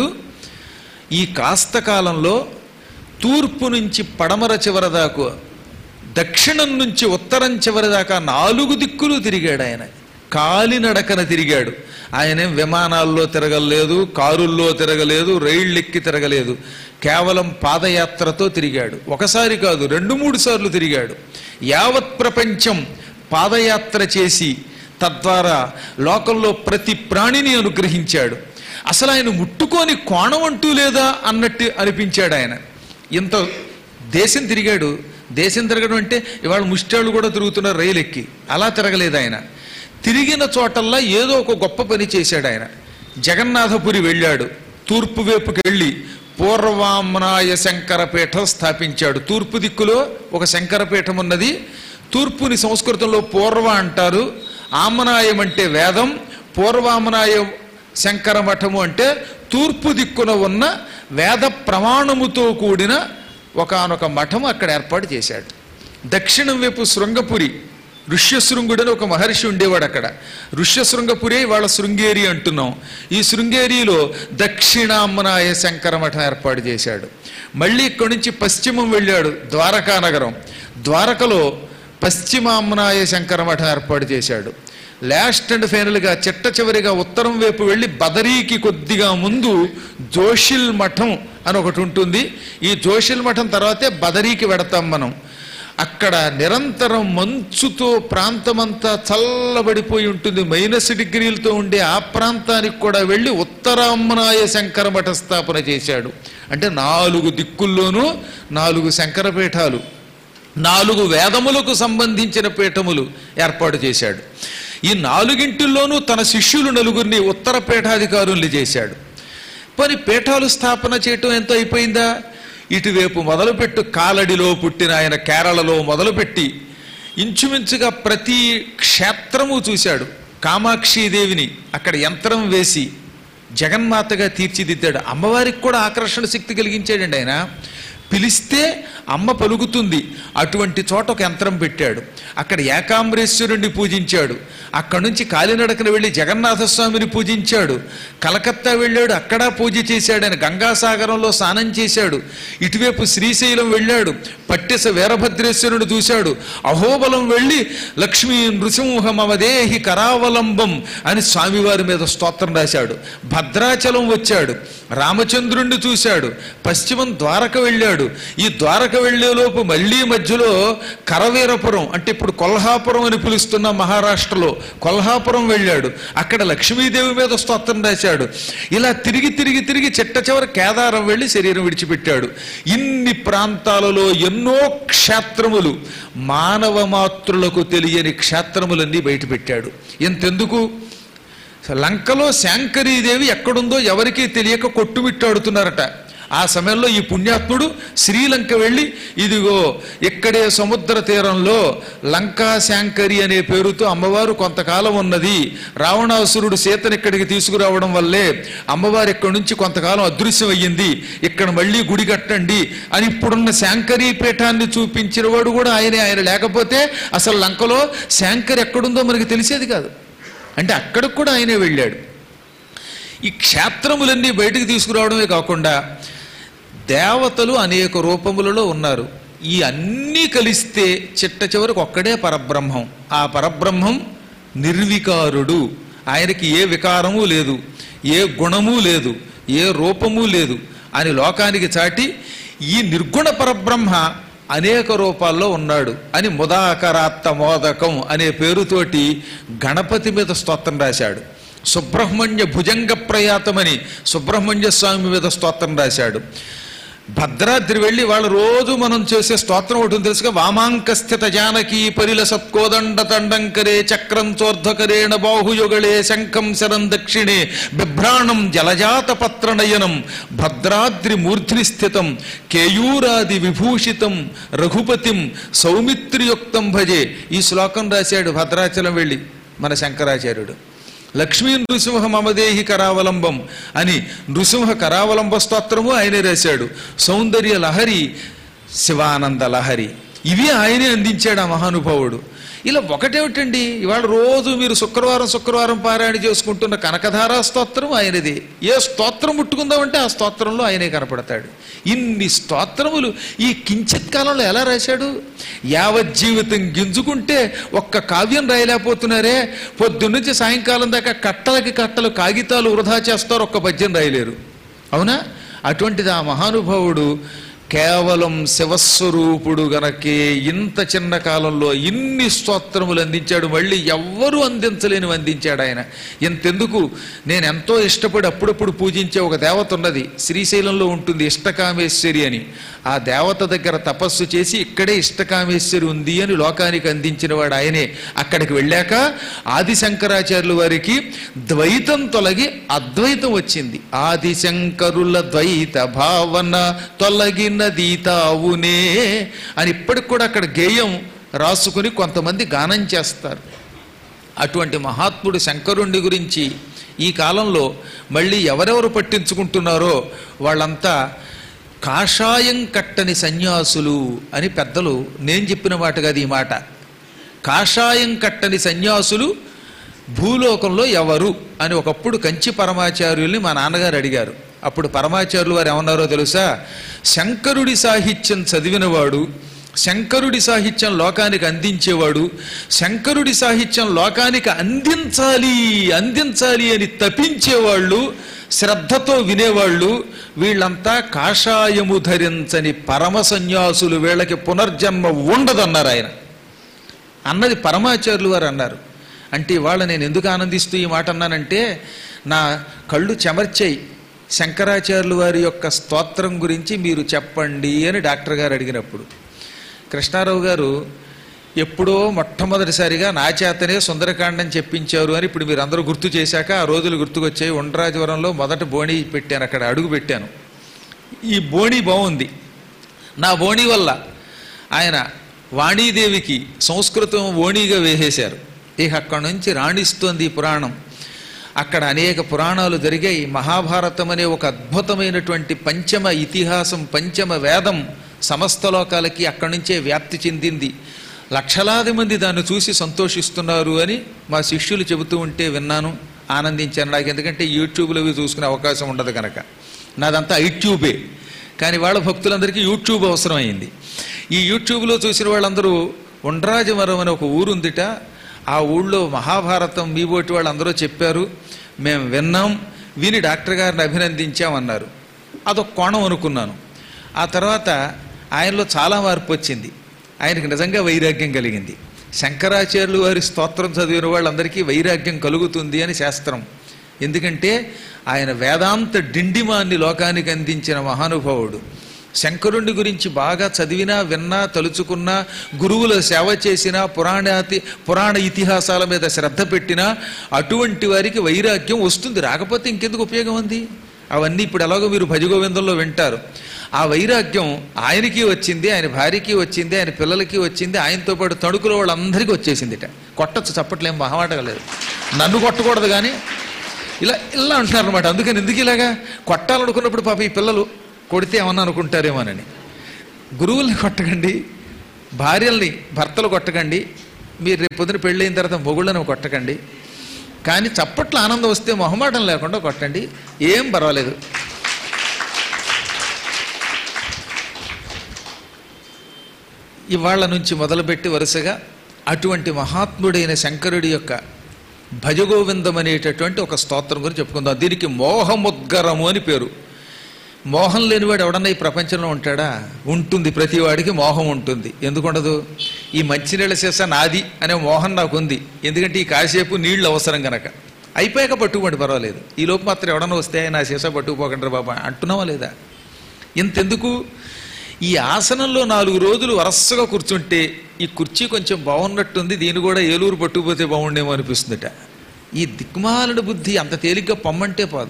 ఈ కాస్త కాలంలో తూర్పు నుంచి పడమర చివర దాకా దక్షిణం నుంచి ఉత్తరం చివరి దాకా నాలుగు దిక్కులు తిరిగాడు ఆయన కాలినడకన తిరిగాడు ఆయనేం విమానాల్లో తిరగలేదు కారుల్లో తిరగలేదు రైళ్ళెక్కి తిరగలేదు కేవలం పాదయాత్రతో తిరిగాడు ఒకసారి కాదు రెండు మూడు సార్లు తిరిగాడు యావత్ ప్రపంచం పాదయాత్ర చేసి తద్వారా లోకంలో ప్రతి ప్రాణిని అనుగ్రహించాడు అసలు ఆయన ముట్టుకొని కోణం అంటూ లేదా అన్నట్టు అనిపించాడు ఆయన ఇంత దేశం తిరిగాడు దేశం తిరగడం అంటే ఇవాళ ముష్టాళ్ళు కూడా తిరుగుతున్నారు రైలు ఎక్కి అలా తిరగలేదు ఆయన తిరిగిన చోటల్లా ఏదో ఒక గొప్ప పని చేశాడు ఆయన జగన్నాథపురి వెళ్ళాడు తూర్పు వైపుకి వెళ్ళి పూర్వామ్నాయ శంకరపీఠం స్థాపించాడు తూర్పు దిక్కులో ఒక శంకరపీఠం ఉన్నది తూర్పుని సంస్కృతంలో పూర్వ అంటారు ఆమనాయం అంటే వేదం పూర్వామనాయం శంకర మఠము అంటే తూర్పు దిక్కున ఉన్న వేద ప్రమాణముతో కూడిన ఒకానొక మఠం అక్కడ ఏర్పాటు చేశాడు దక్షిణం వైపు శృంగపురి ఋష్యశృంగుడు అని ఒక మహర్షి ఉండేవాడు అక్కడ ఋష్యశృంగపురి వాళ్ళ శృంగేరి అంటున్నాం ఈ శృంగేరిలో దక్షిణామ్మనాయ శంకర మఠం ఏర్పాటు చేశాడు మళ్ళీ ఇక్కడి నుంచి పశ్చిమం వెళ్ళాడు ద్వారకా నగరం ద్వారకలో పశ్చిమామ్మనాయ శంకర మఠం ఏర్పాటు చేశాడు లాస్ట్ అండ్ ఫైనల్గా చిట్ట చివరిగా ఉత్తరం వైపు వెళ్ళి బదరీకి కొద్దిగా ముందు జోషిల్ మఠం అని ఒకటి ఉంటుంది ఈ జోషిల్ మఠం తర్వాతే బదరీకి వెడతాం మనం అక్కడ నిరంతరం మంచుతో ప్రాంతమంతా చల్లబడిపోయి ఉంటుంది మైనస్ డిగ్రీలతో ఉండే ఆ ప్రాంతానికి కూడా వెళ్ళి ఉత్తరామ్మనాయ శంకర మఠ స్థాపన చేశాడు అంటే నాలుగు దిక్కుల్లోనూ నాలుగు శంకర పీఠాలు నాలుగు వేదములకు సంబంధించిన పీఠములు ఏర్పాటు చేశాడు ఈ నాలుగింటిల్లోనూ తన శిష్యులు నలుగురిని ఉత్తర పీఠాధికారుల్ని చేశాడు మరి పీఠాలు స్థాపన చేయటం ఎంత అయిపోయిందా ఇటువైపు మొదలుపెట్టు కాలడిలో పుట్టిన ఆయన కేరళలో మొదలుపెట్టి ఇంచుమించుగా ప్రతి క్షేత్రము చూశాడు కామాక్షీదేవిని అక్కడ యంత్రం వేసి జగన్మాతగా తీర్చిదిద్దాడు అమ్మవారికి కూడా ఆకర్షణ శక్తి కలిగించాడండి ఆయన పిలిస్తే అమ్మ పలుకుతుంది అటువంటి చోట ఒక యంత్రం పెట్టాడు అక్కడ ఏకాంబరేశ్వరుణ్ణి పూజించాడు అక్కడి నుంచి కాలినడకన వెళ్ళి జగన్నాథ స్వామిని పూజించాడు కలకత్తా వెళ్ళాడు అక్కడ పూజ చేశాడు ఆయన గంగాసాగరంలో స్నానం చేశాడు ఇటువైపు శ్రీశైలం వెళ్ళాడు పట్టెస వీరభద్రేశ్వరుని చూశాడు అహోబలం వెళ్ళి లక్ష్మీ నృసింహమవదేహి కరావలంబం అని స్వామివారి మీద స్తోత్రం రాశాడు భద్రాచలం వచ్చాడు రామచంద్రుణ్ణి చూశాడు పశ్చిమం ద్వారక వెళ్ళాడు ఈ ద్వారక వెళ్ళేలోపు మళ్ళీ మధ్యలో కరవీరపురం అంటే ఇప్పుడు కొల్హాపురం అని పిలుస్తున్న మహారాష్ట్రలో కొల్హాపురం వెళ్ళాడు అక్కడ లక్ష్మీదేవి మీద స్తోత్రం రాశాడు ఇలా తిరిగి తిరిగి తిరిగి చిట్ట చివరి కేదారం వెళ్ళి శరీరం విడిచిపెట్టాడు ఇన్ని ప్రాంతాలలో ఎన్నో క్షేత్రములు మానవ మాతృలకు తెలియని క్షేత్రములన్నీ బయటపెట్టాడు ఎంతెందుకు లంకలో శాంకరీదేవి ఎక్కడుందో ఎవరికీ తెలియక కొట్టుమిట్టాడుతున్నారట ఆ సమయంలో ఈ పుణ్యాత్ముడు శ్రీలంక వెళ్ళి ఇదిగో ఇక్కడే సముద్ర తీరంలో లంకా శాంకరి అనే పేరుతో అమ్మవారు కొంతకాలం ఉన్నది రావణాసురుడు సీతను ఇక్కడికి తీసుకురావడం వల్లే అమ్మవారు ఇక్కడి నుంచి కొంతకాలం అదృశ్యం అయ్యింది ఇక్కడ మళ్ళీ గుడి కట్టండి అని ఇప్పుడున్న శాంకరీ పీఠాన్ని చూపించిన వాడు కూడా ఆయనే ఆయన లేకపోతే అసలు లంకలో శాంకరి ఎక్కడుందో మనకి తెలిసేది కాదు అంటే అక్కడికి కూడా ఆయనే వెళ్ళాడు ఈ క్షేత్రములన్నీ బయటికి తీసుకురావడమే కాకుండా దేవతలు అనేక రూపములలో ఉన్నారు ఈ అన్నీ కలిస్తే చిట్ట చివరికి ఒక్కడే పరబ్రహ్మం ఆ పరబ్రహ్మం నిర్వికారుడు ఆయనకి ఏ వికారము లేదు ఏ గుణము లేదు ఏ రూపము లేదు అని లోకానికి చాటి ఈ నిర్గుణ పరబ్రహ్మ అనేక రూపాల్లో ఉన్నాడు అని ముదాకరాత్త మోదకం అనే పేరుతోటి గణపతి మీద స్తోత్రం రాశాడు సుబ్రహ్మణ్య భుజంగ ప్రయాతమని సుబ్రహ్మణ్య స్వామి మీద స్తోత్రం రాశాడు భద్రాద్రి వెళ్ళి వాళ్ళు రోజు మనం చేసే స్తోత్రం ఒకటి ఉంది తెలుసుగా వామాంక స్థిత జానకీ పరిల సత్కోదండ తండంకరే చక్రం చోర్ధకరేణ బాహుయుగళే శంఖం శరం దక్షిణే బిభ్రాణం జలజాత పత్రనయనం భద్రాద్రి మూర్ధ్ని స్థితం కేయూరాది విభూషితం రఘుపతిం సౌమిత్రియుక్తం భజే ఈ శ్లోకం రాశాడు భద్రాచలం వెళ్ళి మన శంకరాచార్యుడు లక్ష్మీ నృసింహ మమదేహి కరావలంబం అని నృసింహ కరావలంబ స్తోత్రము ఆయనే రాశాడు సౌందర్య లహరి శివానంద లహరి ఇవి ఆయనే అందించాడు ఆ మహానుభావుడు ఇలా ఒకటేమిటండి ఇవాళ రోజు మీరు శుక్రవారం శుక్రవారం పారాయణ చేసుకుంటున్న కనకధారా స్తోత్రం ఆయనది ఏ స్తోత్రం ముట్టుకుందామంటే ఆ స్తోత్రంలో ఆయనే కనపడతాడు ఇన్ని స్తోత్రములు ఈ కించిత్ కాలంలో ఎలా రాశాడు యావజ్జీవితం గింజుకుంటే ఒక్క కావ్యం రాయలేకపోతున్నారే పొద్దున్నుంచి సాయంకాలం దాకా కట్టలకి కట్టలు కాగితాలు వృధా చేస్తారు ఒక్క పద్యం రాయలేరు అవునా అటువంటిది ఆ మహానుభావుడు కేవలం శివస్వరూపుడు గనకే ఇంత చిన్న కాలంలో ఇన్ని స్తోత్రములు అందించాడు మళ్ళీ ఎవ్వరూ అందించలేని అందించాడు ఆయన ఇంతెందుకు నేను ఎంతో ఇష్టపడి అప్పుడప్పుడు పూజించే ఒక దేవత ఉన్నది శ్రీశైలంలో ఉంటుంది ఇష్టకామేశ్వరి అని ఆ దేవత దగ్గర తపస్సు చేసి ఇక్కడే ఇష్టకామేశ్వరి ఉంది అని లోకానికి అందించిన వాడు ఆయనే అక్కడికి వెళ్ళాక ఆదిశంకరాచార్యుల వారికి ద్వైతం తొలగి అద్వైతం వచ్చింది ఆదిశంకరుల ద్వైత భావన తొలగినది తావునే అని ఇప్పటికి కూడా అక్కడ గేయం రాసుకుని కొంతమంది గానం చేస్తారు అటువంటి మహాత్ముడు శంకరుణ్ణి గురించి ఈ కాలంలో మళ్ళీ ఎవరెవరు పట్టించుకుంటున్నారో వాళ్ళంతా కాషాయం కట్టని సన్యాసులు అని పెద్దలు నేను చెప్పిన మాట కాదు ఈ మాట కాషాయం కట్టని సన్యాసులు భూలోకంలో ఎవరు అని ఒకప్పుడు కంచి పరమాచార్యుల్ని మా నాన్నగారు అడిగారు అప్పుడు పరమాచార్యులు వారు ఏమన్నారో తెలుసా శంకరుడి సాహిత్యం చదివినవాడు శంకరుడి సాహిత్యం లోకానికి అందించేవాడు శంకరుడి సాహిత్యం లోకానికి అందించాలి అందించాలి అని తపించేవాళ్ళు శ్రద్ధతో వినేవాళ్ళు వీళ్ళంతా కాషాయము ధరించని పరమ సన్యాసులు వీళ్ళకి పునర్జన్మ ఉండదన్నారు ఆయన అన్నది పరమాచార్యులు వారు అన్నారు అంటే ఇవాళ నేను ఎందుకు ఆనందిస్తూ ఈ మాట అన్నానంటే నా కళ్ళు చెమర్చాయి శంకరాచార్యులు వారి యొక్క స్తోత్రం గురించి మీరు చెప్పండి అని డాక్టర్ గారు అడిగినప్పుడు కృష్ణారావు గారు ఎప్పుడో మొట్టమొదటిసారిగా నా చేతనే సుందరకాండం చెప్పించారు అని ఇప్పుడు మీరు అందరూ గుర్తు చేశాక ఆ రోజులు గుర్తుకొచ్చాయి ఉండ్రాజవరంలో మొదట బోణి పెట్టాను అక్కడ అడుగు పెట్టాను ఈ బోణి బాగుంది నా బోణి వల్ల ఆయన వాణీదేవికి సంస్కృతం ఓణిగా వేసేశారు ఇక అక్కడి నుంచి రాణిస్తోంది ఈ పురాణం అక్కడ అనేక పురాణాలు జరిగాయి మహాభారతం అనే ఒక అద్భుతమైనటువంటి పంచమ ఇతిహాసం పంచమ వేదం సమస్త లోకాలకి అక్కడి నుంచే వ్యాప్తి చెందింది లక్షలాది మంది దాన్ని చూసి సంతోషిస్తున్నారు అని మా శిష్యులు చెబుతూ ఉంటే విన్నాను ఆనందించాను నాకు ఎందుకంటే యూట్యూబ్లో అవి చూసుకునే అవకాశం ఉండదు కనుక నాదంతా ఐట్యూబే కానీ వాళ్ళ భక్తులందరికీ యూట్యూబ్ అవసరమైంది ఈ యూట్యూబ్లో చూసిన వాళ్ళందరూ ఉండ్రాజవరం అనే ఒక ఊరుందిట ఆ ఊళ్ళో మహాభారతం మీ బోటి వాళ్ళందరూ చెప్పారు మేము విన్నాం విని డాక్టర్ గారిని అభినందించామన్నారు అదొక కోణం అనుకున్నాను ఆ తర్వాత ఆయనలో చాలా మార్పు వచ్చింది ఆయనకి నిజంగా వైరాగ్యం కలిగింది శంకరాచార్యులు వారి స్తోత్రం చదివిన వాళ్ళందరికీ వైరాగ్యం కలుగుతుంది అని శాస్త్రం ఎందుకంటే ఆయన వేదాంత డిండిమాన్ని లోకానికి అందించిన మహానుభావుడు శంకరుణ్ణి గురించి బాగా చదివినా విన్నా తలుచుకున్నా గురువుల సేవ చేసినా పురాణాతి పురాణ ఇతిహాసాల మీద శ్రద్ధ పెట్టినా అటువంటి వారికి వైరాగ్యం వస్తుంది రాకపోతే ఇంకెందుకు ఉపయోగం ఉంది అవన్నీ ఇప్పుడు ఎలాగో మీరు భజగోవిందంలో వింటారు ఆ వైరాగ్యం ఆయనకి వచ్చింది ఆయన భార్యకి వచ్చింది ఆయన పిల్లలకి వచ్చింది ఆయనతో పాటు తణుకుల వాళ్ళందరికీ వచ్చేసిందిట కొట్టచ్చు చప్పట్లేం మహమాటగలేదు నన్ను కొట్టకూడదు కానీ ఇలా ఇలా అంటున్నారు అనమాట అందుకని ఎందుకు ఇలాగా కొట్టాలనుకున్నప్పుడు పాప ఈ పిల్లలు కొడితే ఏమన్నా అనుకుంటారేమోనని గురువుల్ని కొట్టకండి భార్యల్ని భర్తలు కొట్టకండి మీరు రేపు పొద్దున పెళ్ళైన తర్వాత మొగుళ్ళని కొట్టకండి కానీ చప్పట్లో ఆనందం వస్తే మొహమాటం లేకుండా కొట్టండి ఏం పర్వాలేదు ఇవాళ నుంచి మొదలుపెట్టి వరుసగా అటువంటి మహాత్ముడైన శంకరుడి యొక్క భజగోవిందం అనేటటువంటి ఒక స్తోత్రం గురించి చెప్పుకుందాం దీనికి మోహముద్గరము అని పేరు మోహం లేనివాడు ఎవడన్నా ఈ ప్రపంచంలో ఉంటాడా ఉంటుంది ప్రతి వాడికి మోహం ఉంటుంది ఎందుకుండదు ఈ మంచినీళ్ళ సీసా నాది అనే మోహం నాకు ఉంది ఎందుకంటే ఈ కాసేపు నీళ్లు అవసరం గనక అయిపోయాక పట్టుకోండి పర్వాలేదు ఈ లోపు మాత్రం ఎవడన్నా వస్తే నా సీసా పట్టుకుపోకండి బాబా అంటున్నావా లేదా ఇంతెందుకు ఈ ఆసనంలో నాలుగు రోజులు వరసగా కూర్చుంటే ఈ కుర్చీ కొంచెం బాగున్నట్టుంది దీన్ని కూడా ఏలూరు పట్టుకుపోతే బాగుండేమో అనిపిస్తుందట ఈ దిక్మాలుడి బుద్ధి అంత తేలిగ్గా పొమ్మంటే పోదు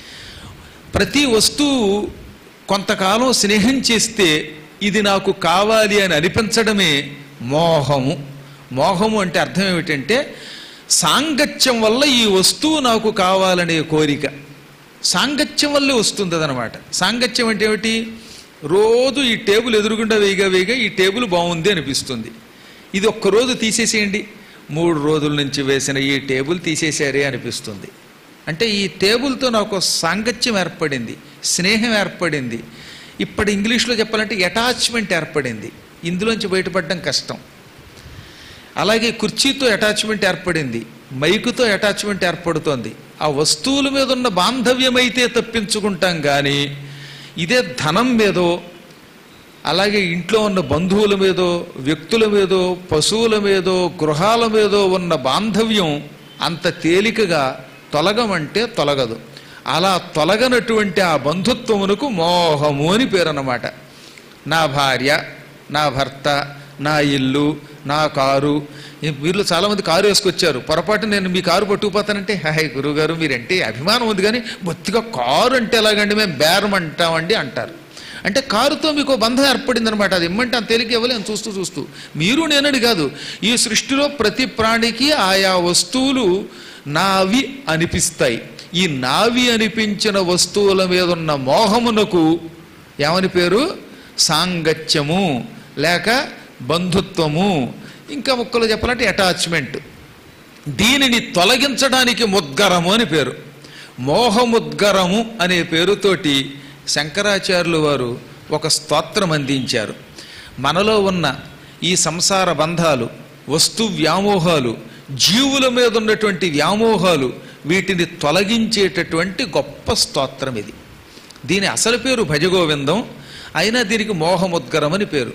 ప్రతి వస్తువు కొంతకాలం స్నేహం చేస్తే ఇది నాకు కావాలి అని అనిపించడమే మోహము మోహము అంటే అర్థం ఏమిటంటే సాంగత్యం వల్ల ఈ వస్తువు నాకు కావాలనే కోరిక సాంగత్యం వల్లే వస్తుంది అదనమాట సాంగత్యం అంటే ఏమిటి రోజు ఈ టేబుల్ ఎదురుగుండా వేయగా వేయగా ఈ టేబుల్ బాగుంది అనిపిస్తుంది ఇది ఒక్కరోజు తీసేసేయండి మూడు రోజుల నుంచి వేసిన ఈ టేబుల్ తీసేశారే అనిపిస్తుంది అంటే ఈ టేబుల్తో నాకు సాంగత్యం ఏర్పడింది స్నేహం ఏర్పడింది ఇప్పుడు ఇంగ్లీష్లో చెప్పాలంటే అటాచ్మెంట్ ఏర్పడింది ఇందులోంచి బయటపడడం కష్టం అలాగే కుర్చీతో అటాచ్మెంట్ ఏర్పడింది మైకుతో అటాచ్మెంట్ ఏర్పడుతోంది ఆ వస్తువుల మీద ఉన్న బాంధవ్యమైతే తప్పించుకుంటాం కానీ ఇదే ధనం మీదో అలాగే ఇంట్లో ఉన్న బంధువుల మీదో వ్యక్తుల మీదో పశువుల మీదో గృహాల మీదో ఉన్న బాంధవ్యం అంత తేలికగా తొలగమంటే తొలగదు అలా తొలగనటువంటి ఆ బంధుత్వమునకు మోహము అని పేరు అన్నమాట నా భార్య నా భర్త నా ఇల్లు నా కారు ఈ వీళ్ళు చాలామంది కారు వేసుకొచ్చారు పొరపాటు నేను మీ కారు పట్టుకుపోతానంటే హాయ్ గురువుగారు మీరంటే అభిమానం ఉంది కానీ బొత్తిగా కారు అంటే ఎలాగండి మేము బేరం అంటామండి అంటారు అంటే కారుతో మీకు ఓ బంధం ఏర్పడింది అనమాట అది ఇమ్మంటే అంత తేలిక ఇవ్వలేము చూస్తూ చూస్తూ మీరు నేనని కాదు ఈ సృష్టిలో ప్రతి ప్రాణికి ఆయా వస్తువులు నావి అనిపిస్తాయి ఈ నావి అనిపించిన వస్తువుల మీద ఉన్న మోహమునకు ఏమని పేరు సాంగత్యము లేక బంధుత్వము ఇంకా ముక్కలు చెప్పాలంటే అటాచ్మెంట్ దీనిని తొలగించడానికి ముద్గరము అని పేరు మోహముద్గరము అనే పేరుతోటి శంకరాచార్యులు వారు ఒక స్తోత్రం అందించారు మనలో ఉన్న ఈ సంసార బంధాలు వస్తు వ్యామోహాలు జీవుల మీద ఉన్నటువంటి వ్యామోహాలు వీటిని తొలగించేటటువంటి గొప్ప స్తోత్రం ఇది దీని అసలు పేరు భజగోవిందం అయినా దీనికి మోహముద్గరం అని పేరు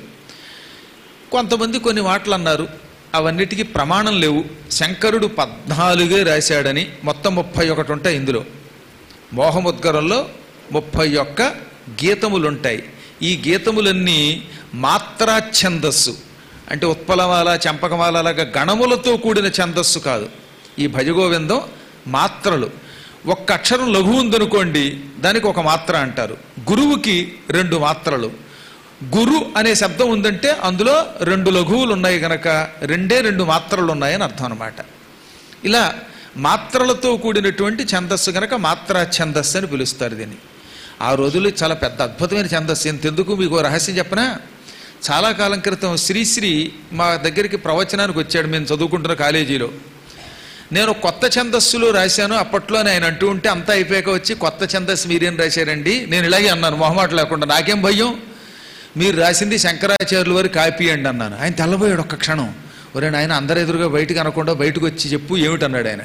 కొంతమంది కొన్ని మాటలు అన్నారు అవన్నిటికీ ప్రమాణం లేవు శంకరుడు పద్నాలుగే రాశాడని మొత్తం ముప్పై ఒకటి ఉంటాయి ఇందులో మోహముద్గరంలో ముప్పై ఒక్క గీతములుంటాయి ఈ గీతములన్నీ మాత్రా ఛందస్సు అంటే ఉత్పలమాల చంపకమాల లాగా గణములతో కూడిన ఛందస్సు కాదు ఈ భజగోవిందం మాత్రలు ఒక్క అక్షరం లఘు ఉందనుకోండి దానికి ఒక మాత్ర అంటారు గురువుకి రెండు మాత్రలు గురు అనే శబ్దం ఉందంటే అందులో రెండు లఘువులు ఉన్నాయి గనక రెండే రెండు మాత్రలు ఉన్నాయని అర్థం అనమాట ఇలా మాత్రలతో కూడినటువంటి ఛందస్సు గనక మాత్రా ఛందస్సు అని పిలుస్తారు దీన్ని ఆ రోజుల్లో చాలా పెద్ద అద్భుతమైన ఛందస్సు ఎంతెందుకు మీకు ఓ రహస్యం చెప్పనా చాలా కాలం క్రితం శ్రీశ్రీ మా దగ్గరికి ప్రవచనానికి వచ్చాడు మేము చదువుకుంటున్న కాలేజీలో నేను కొత్త ఛందస్సులు రాశాను అప్పట్లోనే ఆయన అంటూ ఉంటే అంతా అయిపోయాక వచ్చి కొత్త ఛందస్సు మీరేం రాశారండి నేను ఇలాగే అన్నాను మొహమాట లేకుండా నాకేం భయం మీరు రాసింది శంకరాచార్యుల వారి కాపీ అండి అన్నాను ఆయన తెల్లబోయాడు ఒక్క క్షణం ఒరే నాయన అందరు ఎదురుగా బయటికి అనకుండా బయటకు వచ్చి చెప్పు ఏమిటన్నాడు ఆయన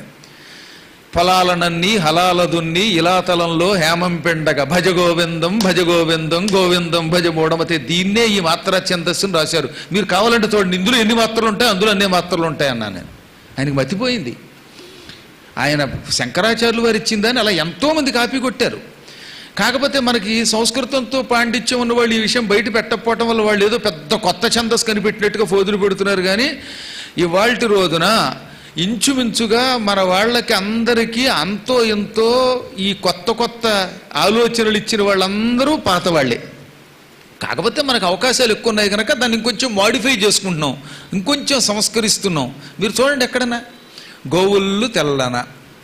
ఫలాలనన్ని హలాలదున్ని ఇలాతలంలో హేమం పెండగ భజ గోవిందం భజ గోవిందం గోవిందం భజ మూఢమతే దీన్నే ఈ మాత్ర ఛందస్సును రాశారు మీరు కావాలంటే చూడండి ఇందులో ఎన్ని మాత్రలు ఉంటాయి అందులో అన్ని మాత్రలు ఉంటాయి అన్నాను నేను ఆయనకి మతిపోయింది ఆయన శంకరాచార్యులు వారు ఇచ్చిందని అలా ఎంతోమంది కాపీ కొట్టారు కాకపోతే మనకి సంస్కృతంతో పాండిత్యం ఉన్న వాళ్ళు ఈ విషయం బయట పెట్టకపోవటం వల్ల వాళ్ళు ఏదో పెద్ద కొత్త ఛందస్సు కనిపెట్టినట్టుగా ఫోదులు పెడుతున్నారు కానీ ఇవాల్టి రోజున ఇంచుమించుగా మన వాళ్ళకి అందరికీ అంతో ఎంతో ఈ కొత్త కొత్త ఆలోచనలు ఇచ్చిన వాళ్ళందరూ పాత వాళ్ళే కాకపోతే మనకు అవకాశాలు ఎక్కువ ఉన్నాయి కనుక దాన్ని ఇంకొంచెం మాడిఫై చేసుకుంటున్నాం ఇంకొంచెం సంస్కరిస్తున్నాం మీరు చూడండి ఎక్కడన్నా గోవుళ్ళు తెల్లన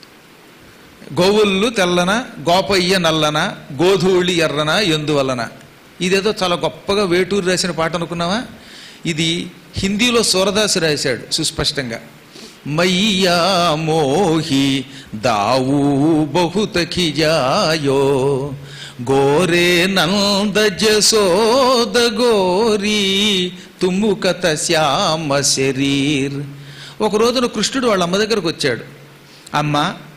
గోవుళ్ళు తెల్లన గోపయ్య నల్లన గోధూళి ఎర్రన ఎందువలన ఇదేదో చాలా గొప్పగా వేటూరు రాసిన పాట అనుకున్నావా ఇది హిందీలో సూరదాసు రాశాడు సుస్పష్టంగా మయ్యా మోహి దావు బహుత ఖిజాయో గోరే నంద జసోద గోరీ తుమ్ముకత శ్యామ శరీర్ ఒక రోజున కృష్ణుడు వాళ్ళ అమ్మ దగ్గరకు వచ్చాడు అమ్మ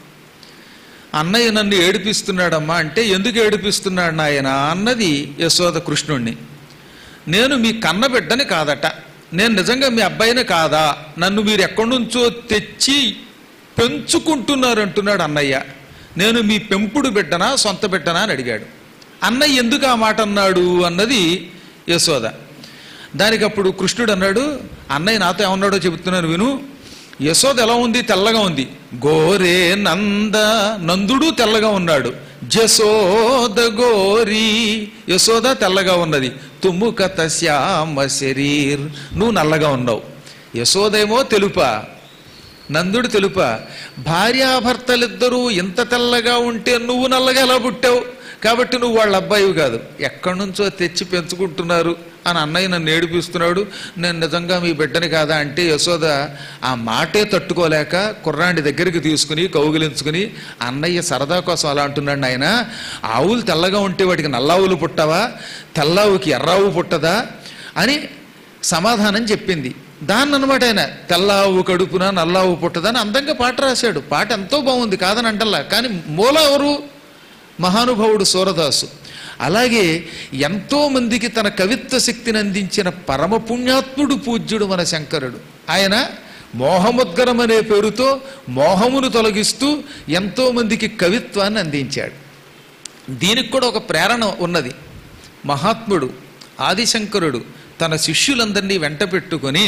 అన్నయ్య నన్ను ఏడిపిస్తున్నాడమ్మా అంటే ఎందుకు ఏడిపిస్తున్నాడు నాయన అన్నది యశోద కృష్ణుణ్ణి నేను మీ కన్నబిడ్డని కాదట నేను నిజంగా మీ అబ్బాయిని కాదా నన్ను మీరు ఎక్కడి నుంచో తెచ్చి పెంచుకుంటున్నారు అంటున్నాడు అన్నయ్య నేను మీ పెంపుడు బిడ్డనా సొంత బిడ్డనా అని అడిగాడు అన్నయ్య ఎందుకు ఆ మాట అన్నాడు అన్నది యశోద దానికి అప్పుడు కృష్ణుడు అన్నాడు అన్నయ్య నాతో ఏమన్నాడో చెబుతున్నాను విను యశోద ఎలా ఉంది తెల్లగా ఉంది గోరే నంద నందుడు తెల్లగా ఉన్నాడు జసోద గోరి యశోద తెల్లగా ఉన్నది తుమ్ముకత శ్యామ శరీర్ నువ్వు నల్లగా ఉన్నావు యశోదేమో తెలుపా నందుడు తెలుప భార్యాభర్తలిద్దరూ ఇంత తెల్లగా ఉంటే నువ్వు నల్లగా ఎలా పుట్టావు కాబట్టి నువ్వు వాళ్ళ అబ్బాయివి కాదు ఎక్కడి నుంచో తెచ్చి పెంచుకుంటున్నారు అని అన్నయ్య నన్ను ఏడిపిస్తున్నాడు నేను నిజంగా మీ బిడ్డని కాదా అంటే యశోద ఆ మాటే తట్టుకోలేక కుర్రాండి దగ్గరికి తీసుకుని కౌగిలించుకుని అన్నయ్య సరదా కోసం అలా అంటున్నాడు ఆయన ఆవులు తెల్లగా ఉంటే వాటికి నల్లావులు పుట్టవా తెల్లావుకి ఎర్రావు పుట్టదా అని సమాధానం చెప్పింది దాన్ని అనమాట ఆయన తెల్లావు కడుపున నల్లావు పుట్టదని అందంగా పాట రాశాడు పాట ఎంతో బాగుంది కాదని అంటల్లా కానీ మూల ఎవరు మహానుభావుడు సూరదాసు అలాగే ఎంతో మందికి తన కవిత్వ శక్తిని అందించిన పరమ పుణ్యాత్ముడు పూజ్యుడు మన శంకరుడు ఆయన మోహముద్గరం అనే పేరుతో మోహమును తొలగిస్తూ ఎంతో మందికి కవిత్వాన్ని అందించాడు దీనికి కూడా ఒక ప్రేరణ ఉన్నది మహాత్ముడు ఆదిశంకరుడు తన శిష్యులందరినీ వెంట పెట్టుకొని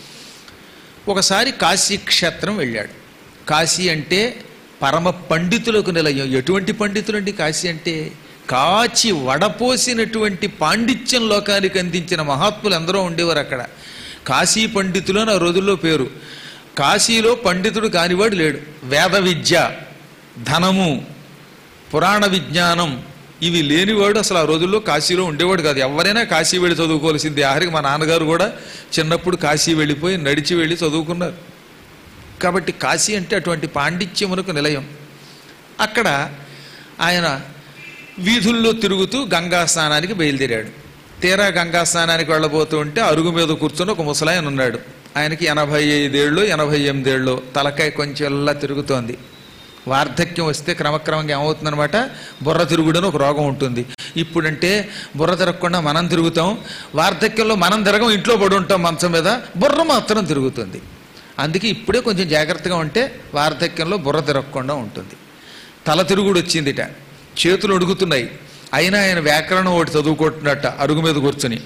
ఒకసారి కాశీ క్షేత్రం వెళ్ళాడు కాశీ అంటే పరమ పండితులకు నిలయం ఎటువంటి పండితులండి కాశీ అంటే కాచి వడపోసినటువంటి పాండిత్యం లోకానికి అందించిన మహాత్ములు ఎందరో ఉండేవారు అక్కడ కాశీ పండితులు అని ఆ రోజుల్లో పేరు కాశీలో పండితుడు కానివాడు లేడు వేద విద్య ధనము పురాణ విజ్ఞానం ఇవి లేనివాడు అసలు ఆ రోజుల్లో కాశీలో ఉండేవాడు కాదు ఎవరైనా కాశీ వెళ్ళి చదువుకోవాల్సింది ఆఖరికి మా నాన్నగారు కూడా చిన్నప్పుడు కాశీ వెళ్ళిపోయి నడిచి వెళ్ళి చదువుకున్నారు కాబట్టి కాశీ అంటే అటువంటి పాండిత్యమునకు నిలయం అక్కడ ఆయన వీధుల్లో తిరుగుతూ గంగా స్నానానికి బయలుదేరాడు తీరా గంగా స్నానానికి వెళ్ళబోతూ ఉంటే అరుగు మీద కూర్చొని ఒక ముసలాయన ఉన్నాడు ఆయనకి ఎనభై ఐదేళ్ళు ఎనభై ఎనిమిదేళ్ళు తలకాయ కొంచెం ఎలా తిరుగుతోంది వార్ధక్యం వస్తే క్రమక్రమంగా ఏమవుతుందనమాట బుర్ర తిరుగుడని ఒక రోగం ఉంటుంది ఇప్పుడంటే బుర్ర తిరగకుండా మనం తిరుగుతాం వార్ధక్యంలో మనం తిరగం ఇంట్లో పడి ఉంటాం మంచం మీద బుర్ర మాత్రం తిరుగుతుంది అందుకే ఇప్పుడే కొంచెం జాగ్రత్తగా ఉంటే వార్ధక్యంలో బుర్ర తిరగకుండా ఉంటుంది తల తిరుగుడు వచ్చిందిట చేతులు అడుగుతున్నాయి అయినా ఆయన వ్యాకరణం ఒకటి చదువుకుంటున్నట్ట అరుగు మీద కూర్చొని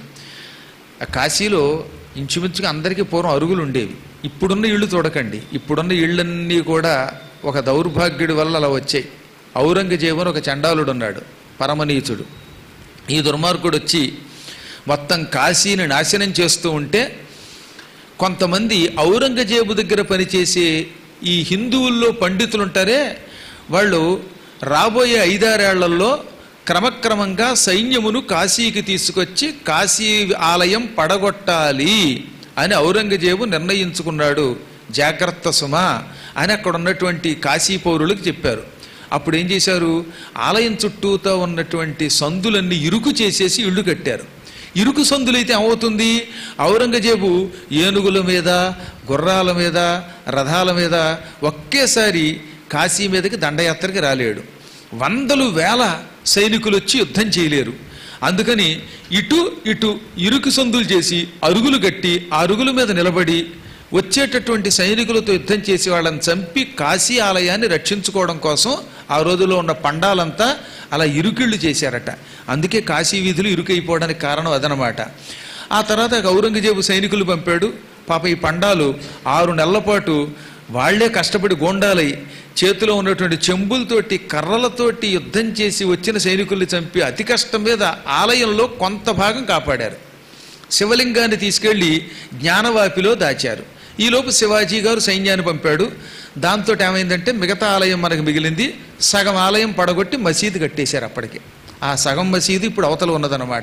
ఆ కాశీలో ఇంచుమించుగా అందరికీ పూర్వం అరుగులు ఉండేవి ఇప్పుడున్న ఇళ్ళు చూడకండి ఇప్పుడున్న ఇళ్ళన్నీ కూడా ఒక దౌర్భాగ్యుడి వల్ల అలా వచ్చాయి ఔరంగజేబు అని ఒక చండాలుడు ఉన్నాడు పరమనీచుడు ఈ దుర్మార్గుడు వచ్చి మొత్తం కాశీని నాశనం చేస్తూ ఉంటే కొంతమంది ఔరంగజేబు దగ్గర పనిచేసే ఈ హిందువుల్లో పండితులు ఉంటారే వాళ్ళు రాబోయే ఐదారేళ్లలో క్రమక్రమంగా సైన్యమును కాశీకి తీసుకొచ్చి కాశీ ఆలయం పడగొట్టాలి అని ఔరంగజేబు నిర్ణయించుకున్నాడు జాగ్రత్త సుమా అని అక్కడ ఉన్నటువంటి కాశీ పౌరులకు చెప్పారు అప్పుడు ఏం చేశారు ఆలయం చుట్టూతో ఉన్నటువంటి సందులన్నీ ఇరుకు చేసేసి ఇళ్ళు కట్టారు ఇరుకు సందులైతే ఏమవుతుంది ఔరంగజేబు ఏనుగుల మీద గుర్రాల మీద రథాల మీద ఒకేసారి కాశీ మీదకి దండయాత్రకి రాలేడు వందలు వేల సైనికులు వచ్చి యుద్ధం చేయలేరు అందుకని ఇటు ఇటు ఇరుకు సందులు చేసి అరుగులు గట్టి ఆ అరుగుల మీద నిలబడి వచ్చేటటువంటి సైనికులతో యుద్ధం చేసి వాళ్ళని చంపి కాశీ ఆలయాన్ని రక్షించుకోవడం కోసం ఆ రోజుల్లో ఉన్న పండాలంతా అలా ఇరుకిళ్ళు చేశారట అందుకే కాశీ వీధులు ఇరుకైపోవడానికి కారణం అదనమాట ఆ తర్వాత ఔరంగజేబు సైనికులు పంపాడు పాప ఈ పండాలు ఆరు నెలల పాటు వాళ్లే కష్టపడి గోండాలై చేతిలో ఉన్నటువంటి చెంబులతోటి కర్రలతోటి యుద్ధం చేసి వచ్చిన సైనికుల్ని చంపి అతి కష్టం మీద ఆలయంలో కొంత భాగం కాపాడారు శివలింగాన్ని తీసుకెళ్లి జ్ఞానవాపిలో దాచారు ఈలోపు శివాజీ గారు సైన్యాన్ని పంపాడు దాంతో ఏమైందంటే మిగతా ఆలయం మనకు మిగిలింది సగం ఆలయం పడగొట్టి మసీదు కట్టేశారు అప్పటికి ఆ సగం మసీదు ఇప్పుడు అవతల ఉన్నదన్నమాట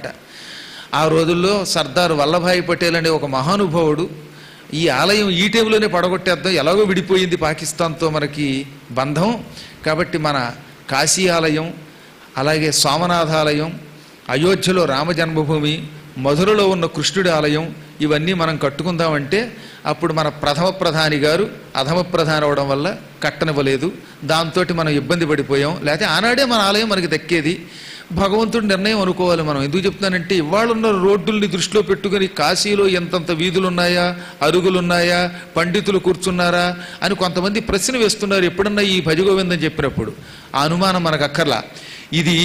ఆ రోజుల్లో సర్దార్ వల్లభాయ్ పటేల్ అనే ఒక మహానుభావుడు ఈ ఆలయం ఈ టైంలోనే పడగొట్టేద్దాం ఎలాగో విడిపోయింది పాకిస్తాన్తో మనకి బంధం కాబట్టి మన కాశీ ఆలయం అలాగే సోమనాథాలయం అయోధ్యలో రామ జన్మభూమి మధురలో ఉన్న కృష్ణుడి ఆలయం ఇవన్నీ మనం కట్టుకుందామంటే అప్పుడు మన ప్రథమ ప్రధాని గారు అధమ ప్రధాని అవడం వల్ల కట్టనివ్వలేదు దాంతో మనం ఇబ్బంది పడిపోయాం లేకపోతే ఆనాడే మన ఆలయం మనకి దక్కేది భగవంతుడి నిర్ణయం అనుకోవాలి మనం ఎందుకు చెప్తానంటే ఇవాళ ఉన్న రోడ్డుల్ని దృష్టిలో పెట్టుకుని కాశీలో ఎంతంత వీధులు ఉన్నాయా అరుగులు ఉన్నాయా పండితులు కూర్చున్నారా అని కొంతమంది ప్రశ్న వేస్తున్నారు ఎప్పుడన్నా ఈ భజగోవిందం చెప్పినప్పుడు ఆ అనుమానం మనకు అక్కర్లా ఇది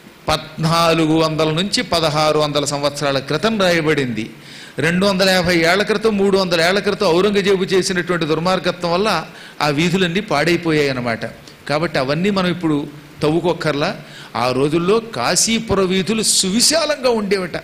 పద్నాలుగు వందల నుంచి పదహారు వందల సంవత్సరాల క్రితం రాయబడింది రెండు వందల యాభై ఏళ్ల క్రితం మూడు వందల ఏళ్ల క్రితం ఔరంగజేబు చేసినటువంటి దుర్మార్గత్వం వల్ల ఆ వీధులన్నీ పాడైపోయాయి అన్నమాట కాబట్టి అవన్నీ మనం ఇప్పుడు తవ్వుకోక్కర్లా ఆ రోజుల్లో కాశీపుర వీధులు సువిశాలంగా ఉండేవట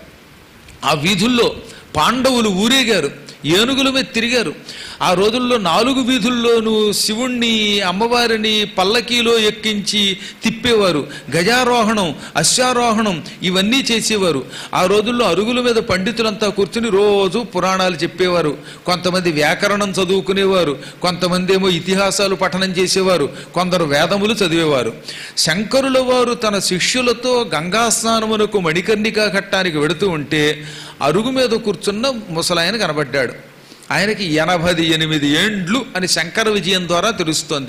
ఆ వీధుల్లో పాండవులు ఊరేగారు ఏనుగుల మీద తిరిగారు ఆ రోజుల్లో నాలుగు వీధుల్లోనూ శివుణ్ణి అమ్మవారిని పల్లకీలో ఎక్కించి తిప్పేవారు గజారోహణం అశ్వారోహణం ఇవన్నీ చేసేవారు ఆ రోజుల్లో అరుగుల మీద పండితులంతా కూర్చుని రోజు పురాణాలు చెప్పేవారు కొంతమంది వ్యాకరణం చదువుకునేవారు కొంతమంది ఏమో ఇతిహాసాలు పఠనం చేసేవారు కొందరు వేదములు చదివేవారు శంకరుల వారు తన శిష్యులతో గంగా స్నానమునకు మణికర్ణికా ఘట్టానికి వెడుతూ ఉంటే అరుగు మీద కూర్చున్న ముసలాయన కనబడ్డాడు ఆయనకి ఎనభై ఎనిమిది ఏండ్లు అని శంకర విజయం ద్వారా తెలుస్తోంది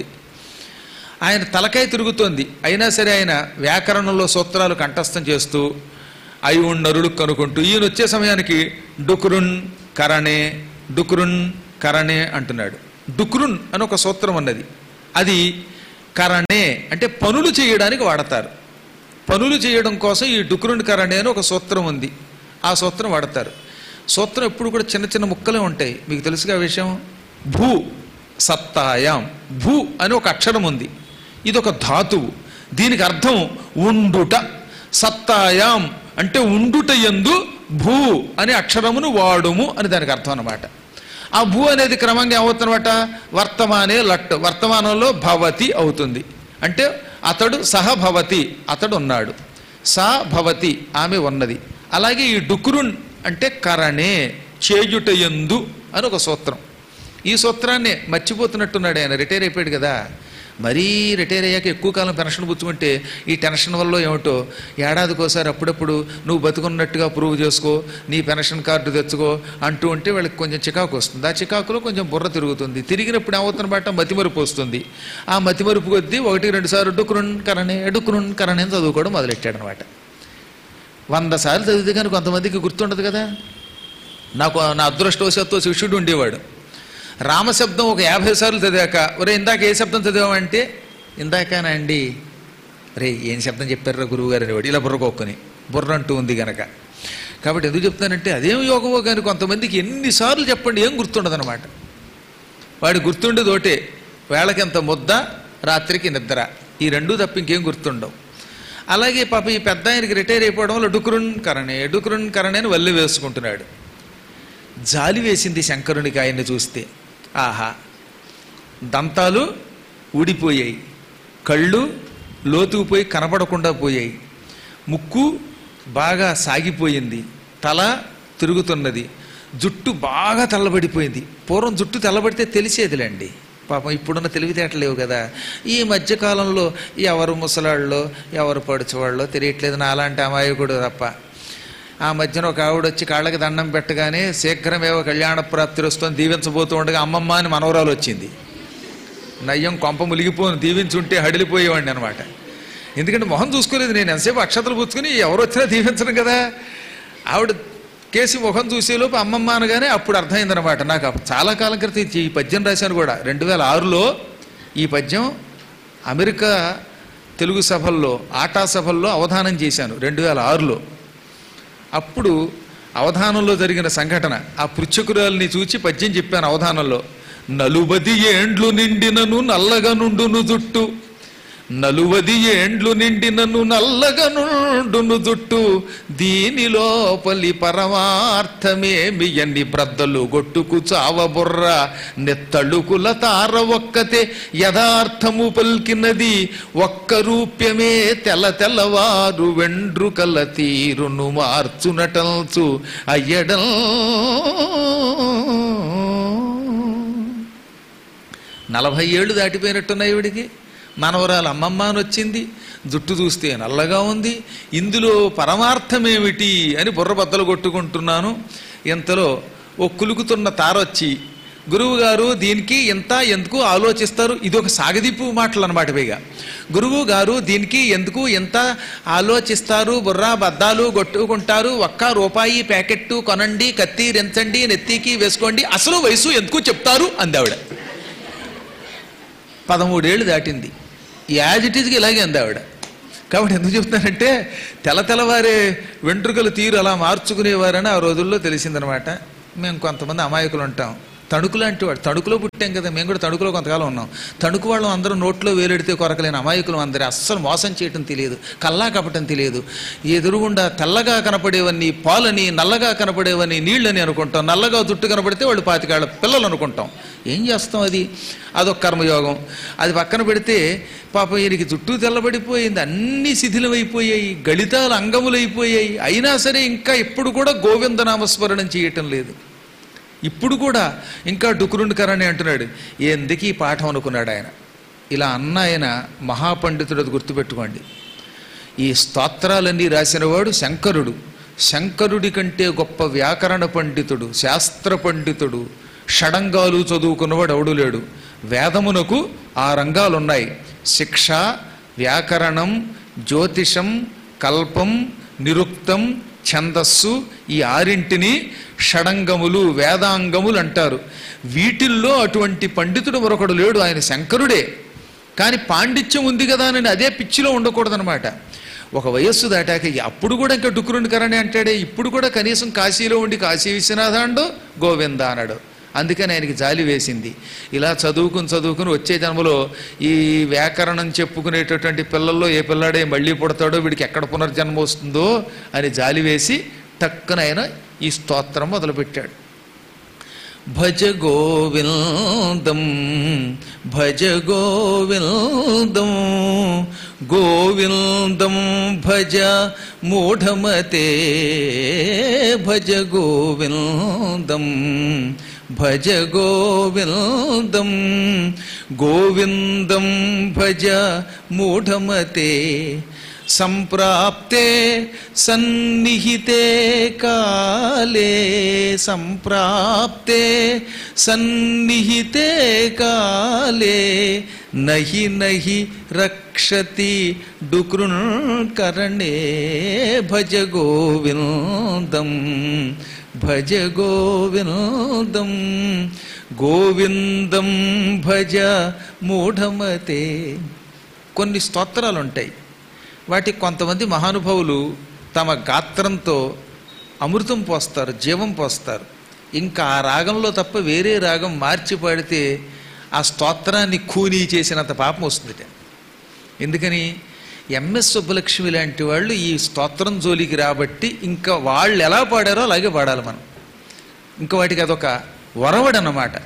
ఆయన తలకాయ తిరుగుతోంది అయినా సరే ఆయన వ్యాకరణంలో సూత్రాలు కంఠస్థం చేస్తూ అయి ఉన్నరులు కనుకుంటూ ఈయన వచ్చే సమయానికి డుకురున్ కరణే డుకురున్ కరణే అంటున్నాడు డుకురున్ అని ఒక సూత్రం ఉన్నది అది కరణే అంటే పనులు చేయడానికి వాడతారు పనులు చేయడం కోసం ఈ డుకురున్ కరణే అని ఒక సూత్రం ఉంది ఆ సూత్రం వాడతారు సూత్రం ఎప్పుడు కూడా చిన్న చిన్న ముక్కలే ఉంటాయి మీకు తెలుసుగా విషయం భూ సత్తాయాం భూ అని ఒక అక్షరం ఉంది ఇది ఒక ధాతువు దీనికి అర్థం ఉండుట సత్తాయాం అంటే ఉండుట యందు భూ అనే అక్షరమును వాడుము అని దానికి అర్థం అన్నమాట ఆ భూ అనేది క్రమంగా ఏమవుతుందన్నమాట వర్తమానే లట్ వర్తమానంలో భవతి అవుతుంది అంటే అతడు సహ భవతి అతడు ఉన్నాడు సా భవతి ఆమె ఉన్నది అలాగే ఈ డుకురున్ అంటే కరణే చేయుటయందు అని ఒక సూత్రం ఈ సూత్రాన్ని మర్చిపోతున్నట్టున్నాడు ఆయన రిటైర్ అయిపోయాడు కదా మరీ రిటైర్ అయ్యాక ఎక్కువ కాలం పెన్షన్ పుచ్చుకుంటే ఈ టెన్షన్ వల్ల ఏమిటో ఏడాదికోసారి అప్పుడప్పుడు నువ్వు బతుకున్నట్టుగా ప్రూవ్ చేసుకో నీ పెన్షన్ కార్డు తెచ్చుకో అంటూ ఉంటే వాళ్ళకి కొంచెం చికాకు వస్తుంది ఆ చికాకులో కొంచెం బుర్ర తిరుగుతుంది తిరిగినప్పుడు ఏమవుతున్న బట్ట మతిమరుపు వస్తుంది ఆ మతిమరుపు కొద్దీ ఒకటి రెండు సార్లు డుక్కురున్ కరణే డుక్కురున్ కరణే అని చదువుకోవడం మొదలెట్టాడు అనమాట వంద సార్లు చదివితే కానీ కొంతమందికి గుర్తుండదు కదా నాకు నా అదృష్టవశాత్తు శిష్యుడు ఉండేవాడు రామశబ్దం ఒక యాభై సార్లు చదివాక ఒరే ఇందాక ఏ శబ్దం చదివామంటే ఇందాకనా అండి రే ఏం శబ్దం చెప్పారా గురువు గారు అనేవాడు ఇలా బుర్రకొక్కుని బుర్ర అంటూ ఉంది గనక కాబట్టి ఎందుకు చెప్తానంటే అదేం యోగమో కానీ కొంతమందికి ఎన్నిసార్లు చెప్పండి ఏం గుర్తుండదనమాట వాడి గుర్తుండేది ఒకటే వేళకింత ముద్ద రాత్రికి నిద్ర ఈ రెండు తప్ప ఇంకేం గుర్తుండవు అలాగే పాప ఈ పెద్ద ఆయనకి రిటైర్ అయిపోవడం వల్ల డుకురున్ కరణే డుకురున్ కరణే అని వల్లి వేసుకుంటున్నాడు జాలి వేసింది శంకరునికి ఆయన్ని చూస్తే ఆహా దంతాలు ఊడిపోయాయి కళ్ళు లోతుకుపోయి కనపడకుండా పోయాయి ముక్కు బాగా సాగిపోయింది తల తిరుగుతున్నది జుట్టు బాగా తెల్లబడిపోయింది పూర్వం జుట్టు తెల్లబడితే తెలిసేదిలేండి పాపం ఇప్పుడున్న తెలివితేటలు లేవు కదా ఈ మధ్యకాలంలో ఎవరు ముసలాళ్ళో ఎవరు పడుచువాళ్ళో తెలియట్లేదు నా అలాంటి అమాయకుడు తప్ప ఆ మధ్యన ఒక ఆవిడ వచ్చి కాళ్ళకి దండం పెట్టగానే శీఘ్రమేవో కళ్యాణ ప్రాప్తి వస్తుంది దీవించబోతూ ఉండగా అమ్మమ్మ అని మనవరాలు వచ్చింది నయ్యం కొంప ములిగిపోను దీవించుంటే హడిలిపోయేవాడిని అనమాట ఎందుకంటే మొహం చూసుకోలేదు నేను ఎంతసేపు అక్షతలు పుచ్చుకుని ఎవరు వచ్చినా దీవించను కదా ఆవిడ కేసి ముఖం చూసేలోపు అమ్మమ్మ అనగానే అప్పుడు అర్థమైందనమాట నాకు అప్పుడు చాలా కాలం క్రితం ఈ పద్యం రాశాను కూడా రెండు వేల ఆరులో ఈ పద్యం అమెరికా తెలుగు సభల్లో ఆటా సభల్లో అవధానం చేశాను రెండు వేల ఆరులో అప్పుడు అవధానంలో జరిగిన సంఘటన ఆ పృచ్ఛకురాల్ని చూచి పద్యం చెప్పాను అవధానంలో నలుబది ఏండ్లు నిండినను నల్లగా నుండును జుట్టు నలువది ఏండ్లు నిండినను నల్లగా నుండును జుట్టు దీని లోపలి పరమార్థమేమి ఎన్ని బ్రద్దలు గొట్టుకు చావబుర్ర నెత్తళుకుల తార ఒక్కతే యథార్థము పల్కినది ఒక్క రూప్యమే తెల్ల తెల్లవారు వెండ్రుకల తీరును మార్చునటల్చు అయ్యడం నలభై ఏళ్ళు దాటిపోయినట్టున్నాయి ఈవిడికి మనవరాలు అమ్మమ్మ అని వచ్చింది జుట్టు చూస్తే నల్లగా ఉంది ఇందులో పరమార్థమేమిటి అని బుర్ర బద్దలు కొట్టుకుంటున్నాను ఇంతలో ఓ కులుకుతున్న తారొచ్చి గురువు గారు దీనికి ఎంత ఎందుకు ఆలోచిస్తారు ఇది ఒక సాగదీపు మాటలు అనమాట పైగా గురువు గారు దీనికి ఎందుకు ఎంత ఆలోచిస్తారు బుర్రా బద్దాలు కొట్టుకుంటారు ఒక్క రూపాయి ప్యాకెట్టు కొనండి కత్తి రెంచండి నెత్తికి వేసుకోండి అసలు వయసు ఎందుకు చెప్తారు అంది ఆవిడ పదమూడేళ్ళు దాటింది యాజ్ ఇట్ ఈజ్కి ఇలాగే అంది ఆవిడ కాబట్టి ఎందుకు చెప్తున్నానంటే తెల్ల తెల్లవారే వెంట్రుకలు తీరు అలా మార్చుకునేవారని ఆ రోజుల్లో తెలిసిందనమాట మేము కొంతమంది అమాయకులు ఉంటాం తణుకు లాంటి వాడు తణుకులో పుట్టాం కదా మేము కూడా తణుకులో కొంతకాలం ఉన్నాం తణుకు వాళ్ళం అందరూ నోట్లో వేలెడితే కొరకలేని అమాయకులు అందరూ అస్సలు మోసం చేయటం తెలియదు కల్లా కపటం తెలియదు ఎదురుగుండా తెల్లగా కనపడేవన్నీ పాలని నల్లగా కనపడేవన్నీ నీళ్ళని అనుకుంటాం నల్లగా జుట్టు కనపడితే వాళ్ళు పాతికాళ్ళ పిల్లలు అనుకుంటాం ఏం చేస్తాం అది అదొక కర్మయోగం అది పక్కన పెడితే పాపం ఈయనకి జుట్టు తెల్లబడిపోయింది అన్ని శిథిలమైపోయాయి గళితాలు అంగములైపోయాయి అయినా సరే ఇంకా ఇప్పుడు కూడా గోవిందనామస్మరణం చేయటం లేదు ఇప్పుడు కూడా ఇంకా డుకురుండుకరని అంటున్నాడు ఎందుకు ఈ పాఠం అనుకున్నాడు ఆయన ఇలా అన్న ఆయన మహాపండితుడు అది గుర్తుపెట్టుకోండి ఈ స్తోత్రాలన్నీ రాసినవాడు శంకరుడు శంకరుడి కంటే గొప్ప వ్యాకరణ పండితుడు శాస్త్ర పండితుడు షడంగాలు చదువుకున్నవాడు ఎవడు లేడు వేదమునకు ఆ రంగాలు ఉన్నాయి శిక్ష వ్యాకరణం జ్యోతిషం కల్పం నిరుక్తం ఛందస్సు ఈ ఆరింటిని షడంగములు వేదాంగములు అంటారు వీటిల్లో అటువంటి పండితుడు మరొకడు లేడు ఆయన శంకరుడే కానీ పాండిత్యం ఉంది కదా అని అదే పిచ్చిలో ఉండకూడదనమాట ఒక వయస్సు దాటాక అప్పుడు కూడా ఇంకా డుక్కురుండి కరణి అంటాడే ఇప్పుడు కూడా కనీసం కాశీలో ఉండి కాశీ విశ్వనాథ అండు గోవింద అన్నాడు అందుకని ఆయనకి జాలి వేసింది ఇలా చదువుకుని చదువుకుని వచ్చే జన్మలో ఈ వ్యాకరణం చెప్పుకునేటటువంటి పిల్లల్లో ఏ పిల్లాడే మళ్ళీ పుడతాడో వీడికి ఎక్కడ పునర్జన్మ వస్తుందో అని జాలి వేసి టక్కున ఆయన ఈ స్తోత్రం మొదలుపెట్టాడు భజ గోవిందం భజ గోవిందం గోవిందం భజ మూఢమతే భజ గోవిందం భజ గోవిందం గోవిందం భజ మూఢమతే సంప్రాప్తే సన్నిహితే కాలే సంప్రాప్తే సన్నిహితే కాలే నహి నహి రక్షతి డుకృణ్కరణే భజ గోవిందం భజ గోవిందం గోవిందం భజ మూఢమతే కొన్ని స్తోత్రాలు ఉంటాయి వాటికి కొంతమంది మహానుభావులు తమ గాత్రంతో అమృతం పోస్తారు జీవం పోస్తారు ఇంకా ఆ రాగంలో తప్ప వేరే రాగం మార్చి పాడితే ఆ స్తోత్రాన్ని ఖూనీ చేసినంత పాపం వస్తుంది ఎందుకని ఎంఎస్ సుబ్బలక్ష్మి లాంటి వాళ్ళు ఈ స్తోత్రం జోలికి రాబట్టి ఇంకా వాళ్ళు ఎలా పాడారో అలాగే పాడాలి మనం ఇంకా వాటికి అదొక వరవడు అన్నమాట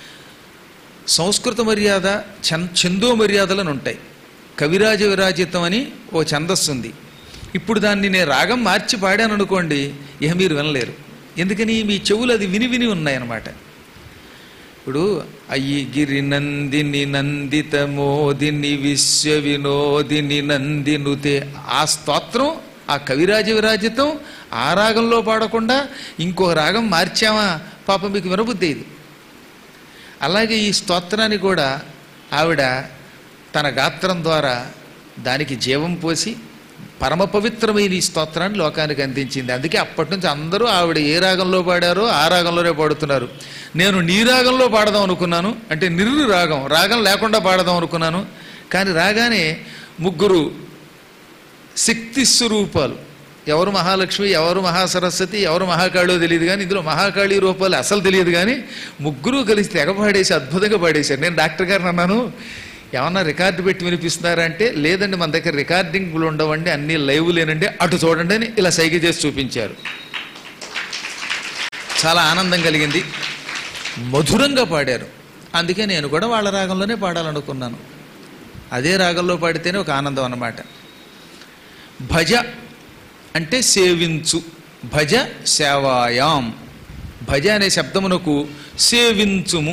సంస్కృత మర్యాద చం చందో మర్యాదలను ఉంటాయి కవిరాజ విరాజితం అని ఓ ఛందస్సు ఉంది ఇప్పుడు దాన్ని నేను రాగం మార్చి పాడాను అనుకోండి ఇక మీరు వినలేరు ఎందుకని మీ చెవులు అది విని విని ఉన్నాయన్నమాట ఇప్పుడు అయ్యి గిరి నందిని నందిత మోదిని విశ్వ వినోదిని నందినుతే ఆ స్తోత్రం ఆ కవిరాజ విరాజితం ఆ రాగంలో పాడకుండా ఇంకో రాగం మార్చామా పాప మీకు వినబుద్ధి ఇది అలాగే ఈ స్తోత్రాన్ని కూడా ఆవిడ తన గాత్రం ద్వారా దానికి జీవం పోసి పరమ పవిత్రమైన ఈ స్తోత్రాన్ని లోకానికి అందించింది అందుకే అప్పటి నుంచి అందరూ ఆవిడ ఏ రాగంలో పాడారో ఆ రాగంలోనే పాడుతున్నారు నేను నీ రాగంలో పాడదాం అనుకున్నాను అంటే నిర్రు రాగం రాగం లేకుండా పాడదాం అనుకున్నాను కానీ రాగానే ముగ్గురు శక్తి స్వరూపాలు ఎవరు మహాలక్ష్మి ఎవరు మహాసరస్వతి ఎవరు మహాకాళో తెలియదు కానీ ఇందులో మహాకాళి రూపాలు అసలు తెలియదు కానీ ముగ్గురు కలిసి తెగ పాడేసి అద్భుతంగా పాడేశారు నేను డాక్టర్ గారిని అన్నాను ఏమన్నా రికార్డు పెట్టి వినిపిస్తున్నారంటే లేదండి మన దగ్గర రికార్డింగ్లు ఉండవండి అన్ని లైవ్ లేనండి అటు చూడండి అని ఇలా సైగ చేసి చూపించారు చాలా ఆనందం కలిగింది మధురంగా పాడారు అందుకే నేను కూడా వాళ్ళ రాగంలోనే పాడాలనుకున్నాను అదే రాగంలో పాడితేనే ఒక ఆనందం అన్నమాట భజ అంటే సేవించు భజ సేవాయాం భజ అనే శబ్దమునకు సేవించుము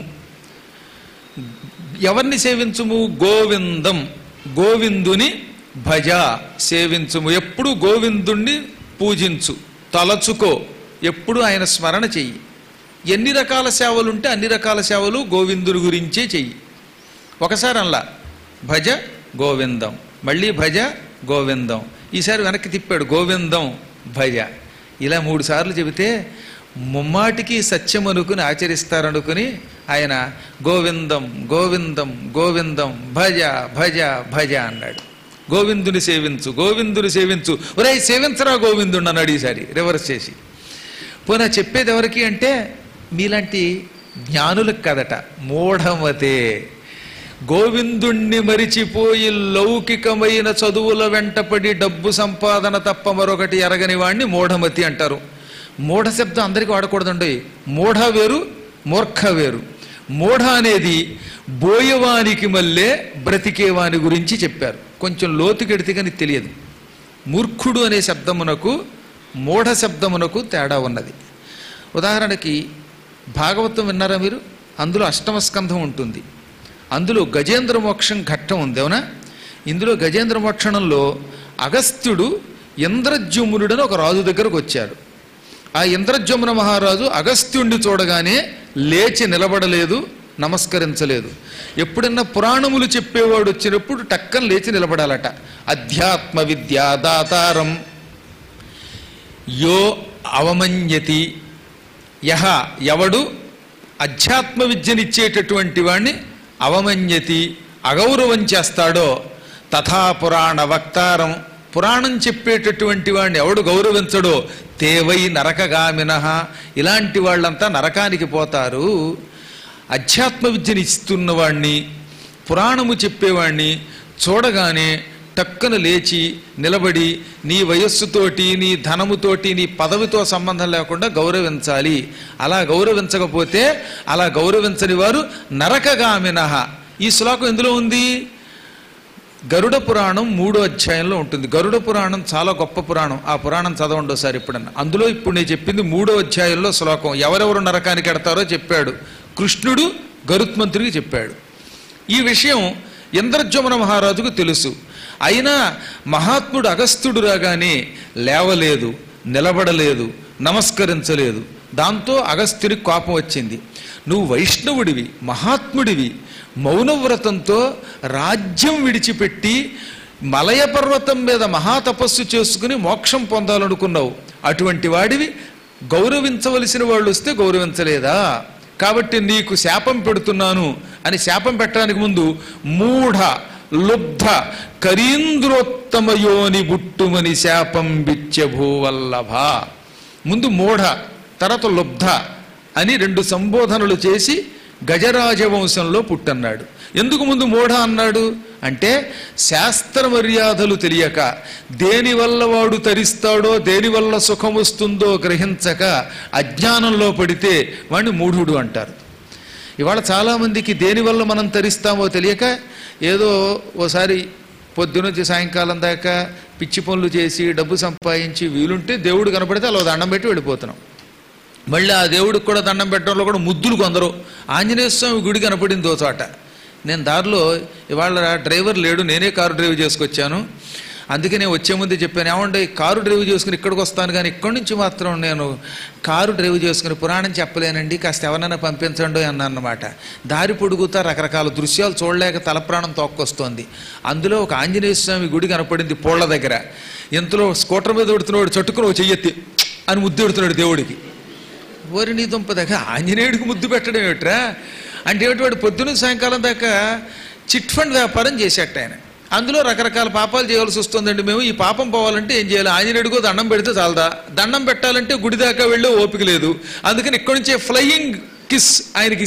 ఎవరిని సేవించుము గోవిందం గోవిందుని భజ సేవించుము ఎప్పుడు గోవిందుణ్ణి పూజించు తలచుకో ఎప్పుడు ఆయన స్మరణ చెయ్యి ఎన్ని రకాల సేవలు ఉంటే అన్ని రకాల సేవలు గోవిందుడి గురించే చెయ్యి ఒకసారి అలా భజ గోవిందం మళ్ళీ భజ గోవిందం ఈసారి వెనక్కి తిప్పాడు గోవిందం భజ ఇలా మూడు సార్లు చెబితే ముమ్మాటికి సత్యం అనుకుని ఆచరిస్తారనుకుని ఆయన గోవిందం గోవిందం గోవిందం భజ భజ భజ అన్నాడు గోవిందుని సేవించు గోవిందుని సేవించు ఒరే సేవించరా గోవిందుడు అన్నాడు ఈసారి రివర్స్ చేసి పోనా చెప్పేది ఎవరికి అంటే మీలాంటి జ్ఞానులకు కదట మూఢమతే గోవిందుణ్ణి మరిచిపోయి లౌకికమైన చదువుల వెంటపడి డబ్బు సంపాదన తప్ప మరొకటి ఎరగని వాణ్ణి మూఢమతి అంటారు మూఢ శబ్దం అందరికీ వాడకూడదండి మూఢ వేరు మూర్ఖ వేరు మూఢ అనేది బోయవానికి మళ్ళే బ్రతికేవాని గురించి చెప్పారు కొంచెం లోతుకెడితే కానీ తెలియదు మూర్ఖుడు అనే శబ్దమునకు మూఢ శబ్దమునకు తేడా ఉన్నది ఉదాహరణకి భాగవతం విన్నారా మీరు అందులో అష్టమ స్కంధం ఉంటుంది అందులో గజేంద్ర మోక్షం ఘట్టం ఉంది అవునా ఇందులో గజేంద్ర మోక్షణంలో అగస్త్యుడు ఇంద్రజుమ్నుడని ఒక రాజు దగ్గరకు వచ్చాడు ఆ ఇంద్రజమున మహారాజు అగస్త్యుణ్ణి చూడగానే లేచి నిలబడలేదు నమస్కరించలేదు ఎప్పుడన్నా పురాణములు చెప్పేవాడు వచ్చినప్పుడు టక్కన లేచి నిలబడాలట అధ్యాత్మ విద్యా దాతారం యో అవమన్యతి యహ ఎవడు అధ్యాత్మ విద్యనిచ్చేటటువంటి వాణ్ణి అవమన్యతి అగౌరవం చేస్తాడో తథా పురాణ వక్తారం పురాణం చెప్పేటటువంటి వాడిని ఎవడు గౌరవించడో తేవై నరకగామిన ఇలాంటి వాళ్ళంతా నరకానికి పోతారు అధ్యాత్మ విద్యని ఇస్తున్న వాణ్ణి పురాణము చెప్పేవాణ్ణి చూడగానే టక్కున లేచి నిలబడి నీ వయస్సుతోటి నీ ధనముతోటి నీ పదవితో సంబంధం లేకుండా గౌరవించాలి అలా గౌరవించకపోతే అలా గౌరవించని వారు నరకగామిన ఈ శ్లోకం ఎందులో ఉంది గరుడ పురాణం మూడో అధ్యాయంలో ఉంటుంది గరుడ పురాణం చాలా గొప్ప పురాణం ఆ పురాణం చదవండి ఒకసారి ఎప్పుడన్నా అందులో ఇప్పుడు నేను చెప్పింది మూడో అధ్యాయంలో శ్లోకం ఎవరెవరు నరకానికి ఎడతారో చెప్పాడు కృష్ణుడు గరుత్మంతుడికి చెప్పాడు ఈ విషయం ఇంద్రజమున మహారాజుకు తెలుసు అయినా మహాత్ముడు అగస్త్యుడు రాగానే లేవలేదు నిలబడలేదు నమస్కరించలేదు దాంతో అగస్త్యుడికి కోపం వచ్చింది నువ్వు వైష్ణవుడివి మహాత్ముడివి మౌనవ్రతంతో రాజ్యం విడిచిపెట్టి మలయ పర్వతం మీద మహాతపస్సు చేసుకుని మోక్షం పొందాలనుకున్నావు అటువంటి వాడివి గౌరవించవలసిన వాళ్ళు వస్తే గౌరవించలేదా కాబట్టి నీకు శాపం పెడుతున్నాను అని శాపం పెట్టడానికి ముందు మూఢ లుబ్ధ కరీంద్రోత్తమయోని బుట్టుమని శాపం బిచ్చభూవల్లభ ముందు మూఢ తర్వాత లుబ్ధ అని రెండు సంబోధనలు చేసి గజరాజవంశంలో పుట్టన్నాడు ఎందుకు ముందు మూఢ అన్నాడు అంటే శాస్త్ర మర్యాదలు తెలియక దేని వల్ల వాడు తరిస్తాడో దేని వల్ల సుఖం వస్తుందో గ్రహించక అజ్ఞానంలో పడితే వాడిని మూఢుడు అంటారు ఇవాళ చాలామందికి దేనివల్ల మనం తరిస్తామో తెలియక ఏదో ఓసారి పొద్దునుంచి సాయంకాలం దాకా పిచ్చి పనులు చేసి డబ్బు సంపాదించి వీలుంటే దేవుడు కనపడితే అలా దండం పెట్టి వెళ్ళిపోతున్నాం మళ్ళీ ఆ దేవుడికి కూడా దండం పెట్టడంలో కూడా ముద్దులు కొందరు ఆంజనేయ స్వామి గుడి కనపడింది ఓ చోట నేను దారిలో ఇవాళ డ్రైవర్ లేడు నేనే కారు డ్రైవ్ చేసుకొచ్చాను అందుకే నేను వచ్చే ముందే చెప్పాను ఏమంటే కారు డ్రైవ్ చేసుకుని ఇక్కడికి వస్తాను కానీ ఇక్కడి నుంచి మాత్రం నేను కారు డ్రైవ్ చేసుకుని పురాణం చెప్పలేనండి కాస్త ఎవరైనా పంపించండి అన్నాను అనమాట దారి పొడుగుతా రకరకాల దృశ్యాలు చూడలేక తల ప్రాణం తోక్కొస్తోంది అందులో ఒక ఆంజనేయ స్వామి గుడి కనపడింది పోళ్ల దగ్గర ఇంతలో స్కూటర్ మీద పెడుతున్నాడు చట్టుకుని ఓ చెయ్యెత్తి అని ముద్దెడుతున్నాడు దేవుడికి ఓరి నీ దుంప దగ్గర ఆంజనేయుడికి ముద్దు పెట్టడం ఏమిట్రా అంటే ఏమిటి వాడు పొద్దున సాయంకాలం దాకా చిట్ ఫండ్ వ్యాపారం చేసేట ఆయన అందులో రకరకాల పాపాలు చేయవలసి వస్తుందండి మేము ఈ పాపం పోవాలంటే ఏం చేయాలి ఆంజనేయుడికో దండం పెడితే చాలదా దండం పెట్టాలంటే గుడి దాకా వెళ్ళే ఓపిక లేదు అందుకని ఇక్కడి నుంచే ఫ్లయింగ్ కిస్ ఆయనకి